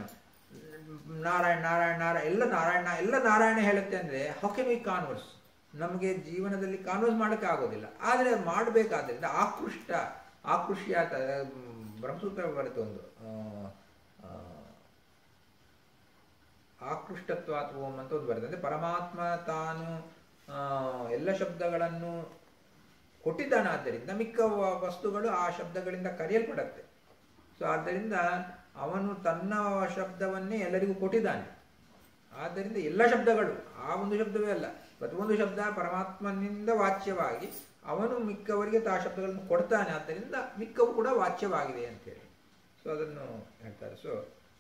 Narayana Narayana Narayana ಎಲ್ಲ ನಾರಾಯಣ ಎಲ್ಲ ನಾರಾಯಣ ಹೇಳುತ್ತೆ ಅಂದರೆ ಹೌ ಕೆನ್ ವಿ ಕಾನ್ವರ್ಸ್ ನಮಗೆ ಜೀವನದಲ್ಲಿ ಕಾನ್ವರ್ಸ್ ಮಾಡೋಕ್ಕೆ ಆಗೋದಿಲ್ಲ ಆದರೆ ಮಾಡಬೇಕಾದ್ರಿಂದ ಆಕೃಷ್ಟ ಆಕೃಷ್ಯಾತ ಬ್ರಹ್ಮಸೂತ್ರ ಬರುತ್ತೆ ಒಂದು ಆ, ಆ, ಆಕೃಷ್ಟತ್ವಾತ್ ಓಂ ಅಂತ ಒಂದು ಬರುತ್ತೆ ಅಂದರೆ ಪರಮಾತ್ಮ ತಾನು ಆ, ಎಲ್ಲ ಶಬ್ದಗಳನ್ನು ಕೊಟ್ಟಿದ್ದಾನಾದ್ದರಿಂದ ಮಿಕ್ಕ ವ- ವಸ್ತುಗಳು ಆ ಶಬ್ದಗಳಿಂದ ಕರೆಯಲ್ಪಡುತ್ತೆ ಸೊ ಆದ್ದರಿಂದ ಅವನು ತನ್ನ ಶಬ್ದವನ್ನೇ ಎಲ್ಲರಿಗೂ ಕೊಟ್ಟಿದ್ದಾನೆ ಆದ್ದರಿಂದ ಎಲ್ಲ ಶಬ್ದಗಳು ಆ ಒಂದು ಶಬ್ದವೇ ಅಲ್ಲ ಪ್ರತಿಯೊಂದು ಶಬ್ದ ಪರಮಾತ್ಮನಿಂದ ವಾಚ್ಯವಾಗಿ ಅವನು ಮಿಕ್ಕವರಿಗೆ ಆ ಶಬ್ದಗಳನ್ನು ಕೊಡ್ತಾನೆ ಆದ್ದರಿಂದ ಮಿಕ್ಕವು ಕೂಡ ವಾಚ್ಯವಾಗಿದೆ ಅಂತೇಳಿ ಸೊ ಅದನ್ನು ಹೇಳ್ತಾರೆ ಸೊ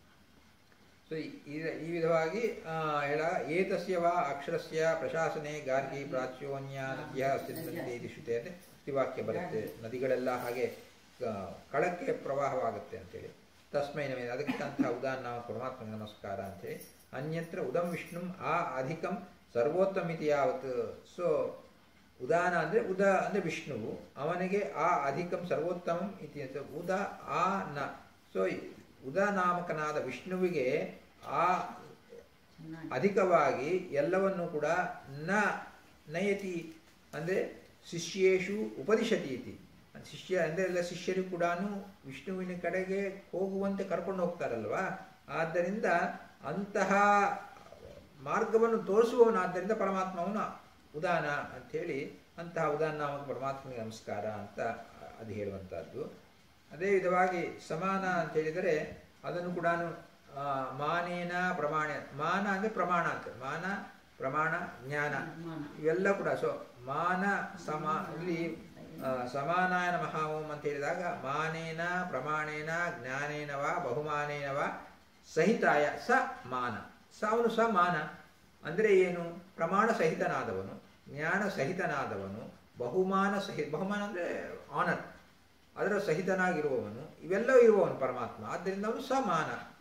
ಸೊ ಈ ಈ ವಿಧವಾಗಿ ಆ, ಹೇಳ ಏತಸ್ಯ ವಾ ಅಕ್ಷರಸ್ಯ ಪ್ರಶಾಸನೆ ಗಾರ್ಗಿ ಪ್ರಾಚ್ಯೋನ್ಯ ನದ್ಯ ಸಿದ್ಧಂತೆ ಇದು ಶ್ರುತಿ ಅಂತ ವಾಕ್ಯ ಬರುತ್ತೆ ನದಿಗಳೆಲ್ಲ ಹಾಗೆ ಆ, ಕಳಕ್ಕೆ ಪ್ರವಾಹವಾಗುತ್ತೆ ಅಂತೇಳಿ ತಸ್ಮೈ ನಮೇ ಅದಕ್ಕೆ ಅಂತಹ ಉದಾಹರಣ ನಾವು ಪರಮಾತ್ಮ ನಮಸ್ಕಾರ ಅಂತೇಳಿ ಅನ್ಯತ್ರ ಉದಂ ವಿಷ್ಣು ಆ ಅಧಿಕಂ ಸರ್ವೋತ್ತಮಿತಿ ಯಾವತ್ತು ಸೊ ಉದಾನ ಅಂದರೆ ಉದ ಅಂದರೆ ವಿಷ್ಣುವು ಅವನಿಗೆ ಆ ಅಧಿಕಂ ಸರ್ವೋತ್ತಮಂ ಇತಿ ಅಂತ ಉದ ಆ ನ ಸೊ ಉದ ನಾಮಕನಾದ ವಿಷ್ಣುವಿಗೆ ಆ ಚೆನ್ನಾಗಿ ಅಧಿಕವಾಗಿ ಎಲ್ಲವನ್ನು ಕೂಡ ನ ನಯತಿ ಅಂದರೆ ಶಿಷ್ಯೇಶು ಉಪದಿಶತಿ ಇತಿ ಶಿಷ್ಯ ಅಂದರೆ ಎಲ್ಲ ಶಿಷ್ಯರು ಕೂಡ ವಿಷ್ಣುವಿನ ಕಡೆಗೆ ಹೋಗುವಂತೆ ಕರ್ಕೊಂಡು ಹೋಗ್ತಾರಲ್ವಾ ಆದ್ದರಿಂದ ಅಂತಹ ಮಾರ್ಗವನ್ನು ತೋರಿಸುವವನಾದ್ದರಿಂದ ಪರಮಾತ್ಮವನ ಉದಾನ ಅಂಥೇಳಿ ಅಂತಹ ಉದಾನ ನಾಮಕ ಪರಮಾತ್ಮನಿಗೆ ನಮಸ್ಕಾರ ಅಂತ ಅದು ಹೇಳುವಂಥದ್ದು ಅದೇ ವಿಧವಾಗಿ ಸಮಾನ ಅಂತ ಹೇಳಿದರೆ ಅದನ್ನು ಕೂಡ ಮಾನೇನ ಪ್ರಮಾಣ ಮಾನ ಅಂದರೆ ಪ್ರಮಾಣ ಅಂತ ಮಾನ ಪ್ರಮಾಣ ಜ್ಞಾನ ಮಾನ. ಇವೆಲ್ಲ ಕೂಡ ಸೊ ಮಾನ ಸಮ ಇಲ್ಲಿ ಆ, ಸಮಾನಾಯ ನಮಃ ಓಂ ಅಂತ ಹೇಳಿದಾಗ ಮಾನೇನ ಪ್ರಮಾಣೇನ ಜ್ಞಾನೇನ ವಾ ಬಹುಮಾನೇನ ವಾ ಸಹಿತಾಯ ಸ ಮಾನ ಸ ಅವನು ಸ ಮಾನ ಅಂದರೆ ಏನು ಪ್ರಮಾಣ ಸಹಿತನಾದವನು ಜ್ಞಾನ ಸಹಿತನಾದವನು ಬಹುಮಾನ ಸಹಿತ ಬಹುಮಾನ ಅಂದರೆ ಆನರ್ ಅದರ ಸಹಿತನಾಗಿರುವವನು ಇವೆಲ್ಲವೂ ಇರುವವನು ಪರಮಾತ್ಮ ಆದ್ದರಿಂದ ಅವನು ಸಮಾನ ಅಂತ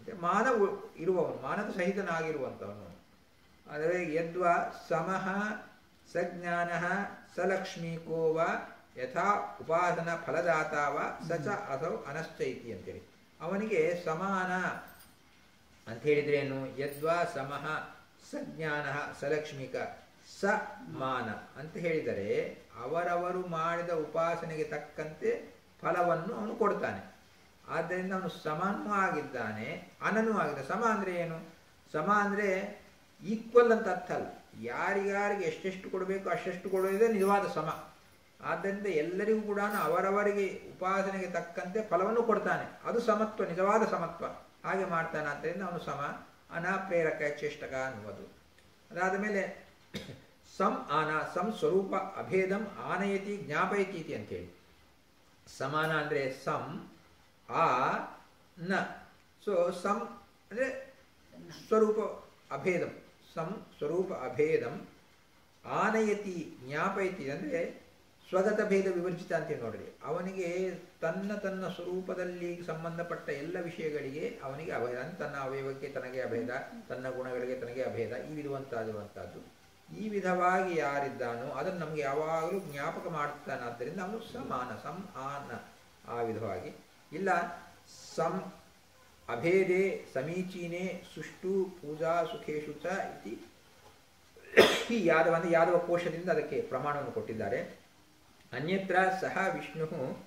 ಮತ್ತೆ ಮಾನ ಉ- ಇರುವವನು ಮಾನದ ಸಹಿತನಾಗಿರುವಂಥವನು ಆದರೆ ಯದ್ವಾ ಸಮಃ ಸಜ್ಞಾನ ಸಲಕ್ಷ್ಮೀಕೋ ವ ಯಥಾ ಉಪಾಸನ ಫಲದಾತ ವ ಸ ಚ ಅಸೌ ಅನಶ್ಚೈತಿ ಅಂತೇಳಿ ಅವನಿಗೆ ಸಮಾನ ಅಂತ ಹೇಳಿದ್ರೇನು ಯದ್ವಾ ಸಮಃ ಸಜ್ಞಾನ ಸಲಕ್ಷ್ಮಿಕ ಸ ಮಾನ ಅಂತ ಹೇಳಿದರೆ ಅವರವರು ಮಾಡಿದ ಉಪಾಸನೆಗೆ ತಕ್ಕಂತೆ ಫಲವನ್ನು ಅವನು ಕೊಡ್ತಾನೆ ಆದ್ದರಿಂದ ಅವನು ಸಮನೂ ಆಗಿದ್ದಾನೆ ಅನನೂ ಆಗಿದೆ ಸಮ ಅಂದರೆ ಏನು ಸಮ ಅಂದರೆ ಈಕ್ವಲ್ ಅಂತ ಅರ್ಥ ಅಲ್ಲ ಯಾರಿಗಾರಿಗೆ ಎಷ್ಟೆಷ್ಟು ಕೊಡಬೇಕು ಅಷ್ಟೆಷ್ಟು ಕೊಡೋದೇ ನಿಜವಾದ ಸಮ ಆದ್ದರಿಂದ ಎಲ್ಲರಿಗೂ ಕೂಡ ಅವರವರಿಗೆ ಉಪಾಸನೆಗೆ ತಕ್ಕಂತೆ ಫಲವನ್ನು ಕೊಡ್ತಾನೆ ಅದು ಸಮತ್ವ ನಿಜವಾದ ಸಮತ್ವ ಹಾಗೆ ಮಾಡ್ತಾನೆ ಆದ್ದರಿಂದ ಅವನು ಸಮ ಅನಾಪ್ರೇರಕ ಚೇಷ್ಟಕ ಅನ್ನುವುದು ಅದಾದ ಮೇಲೆ ಸಂ ಆನ ಸಂ ಸ್ವರೂಪ ಅಭೇದಂ ಆನಯತಿ ಜ್ಞಾಪಯತಿ ಇತಿ ಅಂತೇಳಿ ಸಮಾನ ಅಂದರೆ ಸಂ ಆ ನ ಸೊ ಸಂ ಅಂದರೆ ಸ್ವರೂಪ ಅಭೇದಂ ಸಂ ಸ್ವರೂಪ ಅಭೇದಂ ಆನಯತಿ ಜ್ಞಾಪಯತಿ ಅಂದರೆ ಸ್ವಗತ ಭೇದ ವಿವರ್ಜಿತ ಅಂತ ನೋಡ್ರಿ ಅವನಿಗೆ ತನ್ನ ತನ್ನ ಸ್ವರೂಪದಲ್ಲಿ ಸಂಬಂಧಪಟ್ಟ ಎಲ್ಲ ವಿಷಯಗಳಿಗೆ ಅವನಿಗೆ ಅಭೇದ ಅಂದ್ರೆ ತನ್ನ ಅವಯವಕ್ಕೆ ತನಗೆ ಅಭೇದ ತನ್ನ ಗುಣಗಳಿಗೆ ತನಗೆ ಅಭೇದ ಈ ವಿಧವಂತಾದಿರುವಂತಹದ್ದು ಈ ವಿಧವಾಗಿ ಯಾರಿದ್ದಾನೋ ಅದನ್ನು ನಮಗೆ ಯಾವಾಗಲೂ ಜ್ಞಾಪಕ ಮಾಡುತ್ತಾನೆ ಆದ್ದರಿಂದ ಅವನು ಸಮಾನ ಸಂ ಆನ ಆ ವಿಧವಾಗಿ ಇಲ್ಲ ಸಂ ಅಭೇದೆ ಸಮೀಚೀನೆ ಸುಷ್ಟು ಪೂಜಾ ಸುಖೇಶು ಚ ಇತಿ ಈ ಯಾದವ ಅಂದರೆ ಯಾದವ ಕೋಶದಿಂದ ಅದಕ್ಕೆ ಪ್ರಮಾಣವನ್ನು ಕೊಟ್ಟಿದ್ದಾರೆ ಅನ್ಯತ್ರ ಸಹ ವಿಷ್ಣು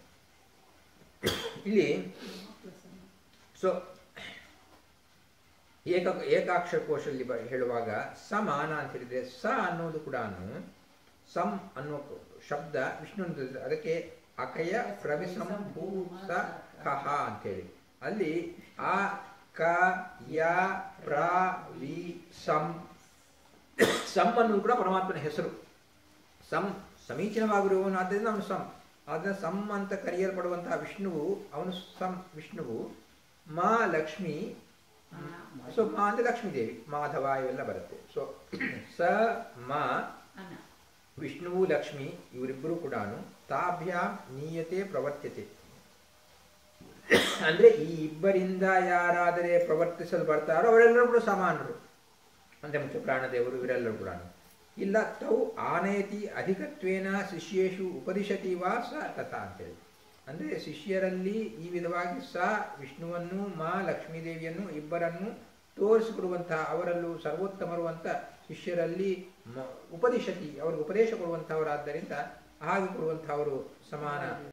ಇಲ್ಲಿ ಸೊ ಏಕ ಏಕಾಕ್ಷರ ಕೋಶದಲ್ಲಿ ಬ- ಹೇಳುವಾಗ ಸಮಾನ ಅಂತ ಹೇಳಿದ್ರೆ ಸ ಅನ್ನೋದು ಕೂಡ ಸಂ ಅನ್ನುವ ಶಬ್ದ ವಿಷ್ಣು ಅದಕ್ಕೆ ಅಕಯ ಪ್ರವಿಸಂ ಭೂ ಸ ಕಹ ಅಂತೇಳಿ ಅಲ್ಲಿ ಆ ಕ ಯ ಪ್ರ ವಿ ಸಂ ಸಂ ಅನ್ನೋದು ಕೂಡ ಪರಮಾತ್ಮನ ಹೆಸರು ಸಂ ಸಮೀಚೀನವಾಗಿರುವವನು ಆದ್ದರಿಂದ ಅವನು ಸಂ ಆದ್ದರಿಂದ ಸಂ ಅಂತ ಕರೆಯಲ್ಪಡುವಂತಹ ವಿಷ್ಣುವು ಅವನು ಸಂ ವಿಷ್ಣುವು ಮಾ ಲಕ್ಷ್ಮಿ ಸೊ ಮಾ ಅಂದರೆ ಲಕ್ಷ್ಮೀದೇವಿ ಮಾಧವ ಇವೆಲ್ಲ ಬರುತ್ತೆ ಸೊ ಸ ಮಾ ಅನ ವಿಷ್ಣುವು ಲಕ್ಷ್ಮಿ ಇವರಿಬ್ಬರು ಕೂಡ ತಾಭ್ಯಾಂ ನೀಯತೆ ಪ್ರವರ್ತ್ಯತೆ ಅಂದ್ರೆ ಈ ಇಬ್ಬರಿಂದ ಯಾರಾದರೆ ಪ್ರವರ್ತಿಸಲು ಬರ್ತಾರೋ ಅವರೆಲ್ಲರೂ ಕೂಡ ಸಮಾನರು ಅಂದ್ರೆ ಮುಖ್ಯ ಪ್ರಾಣದೇವರು ಇವರೆಲ್ಲರೂ ಕೂಡ ಇಲ್ಲ ತೌ ಆನಯತಿ ಅಧಿಕತ್ವೇನ ಶಿಷ್ಯೇಶು ಉಪದಿಶತಿ ವಾ ಸ ತಥಾ ಅಂತೇಳಿ ಅಂದ್ರೆ ಶಿಷ್ಯರಲ್ಲಿ ಈ ವಿಧವಾಗಿ ಸ ವಿಷ್ಣುವನ್ನು ಮಾ ಲಕ್ಷ್ಮೀದೇವಿಯನ್ನು ಇಬ್ಬರನ್ನು ತೋರಿಸಿಕೊಡುವಂತಹ ಅವರಲ್ಲೂ ಸರ್ವೋತ್ತಮರು ಅಂತ ಶಿಷ್ಯರಲ್ಲಿ ಮ- ಉಪದಿಶತಿ ಅವರಿಗೆ ಉಪದೇಶ ಕೊಡುವಂತಹವರಾದ್ದರಿಂದ ಹಾಗೆ ಕೊಡುವಂತಹವರು ಸಮಾನ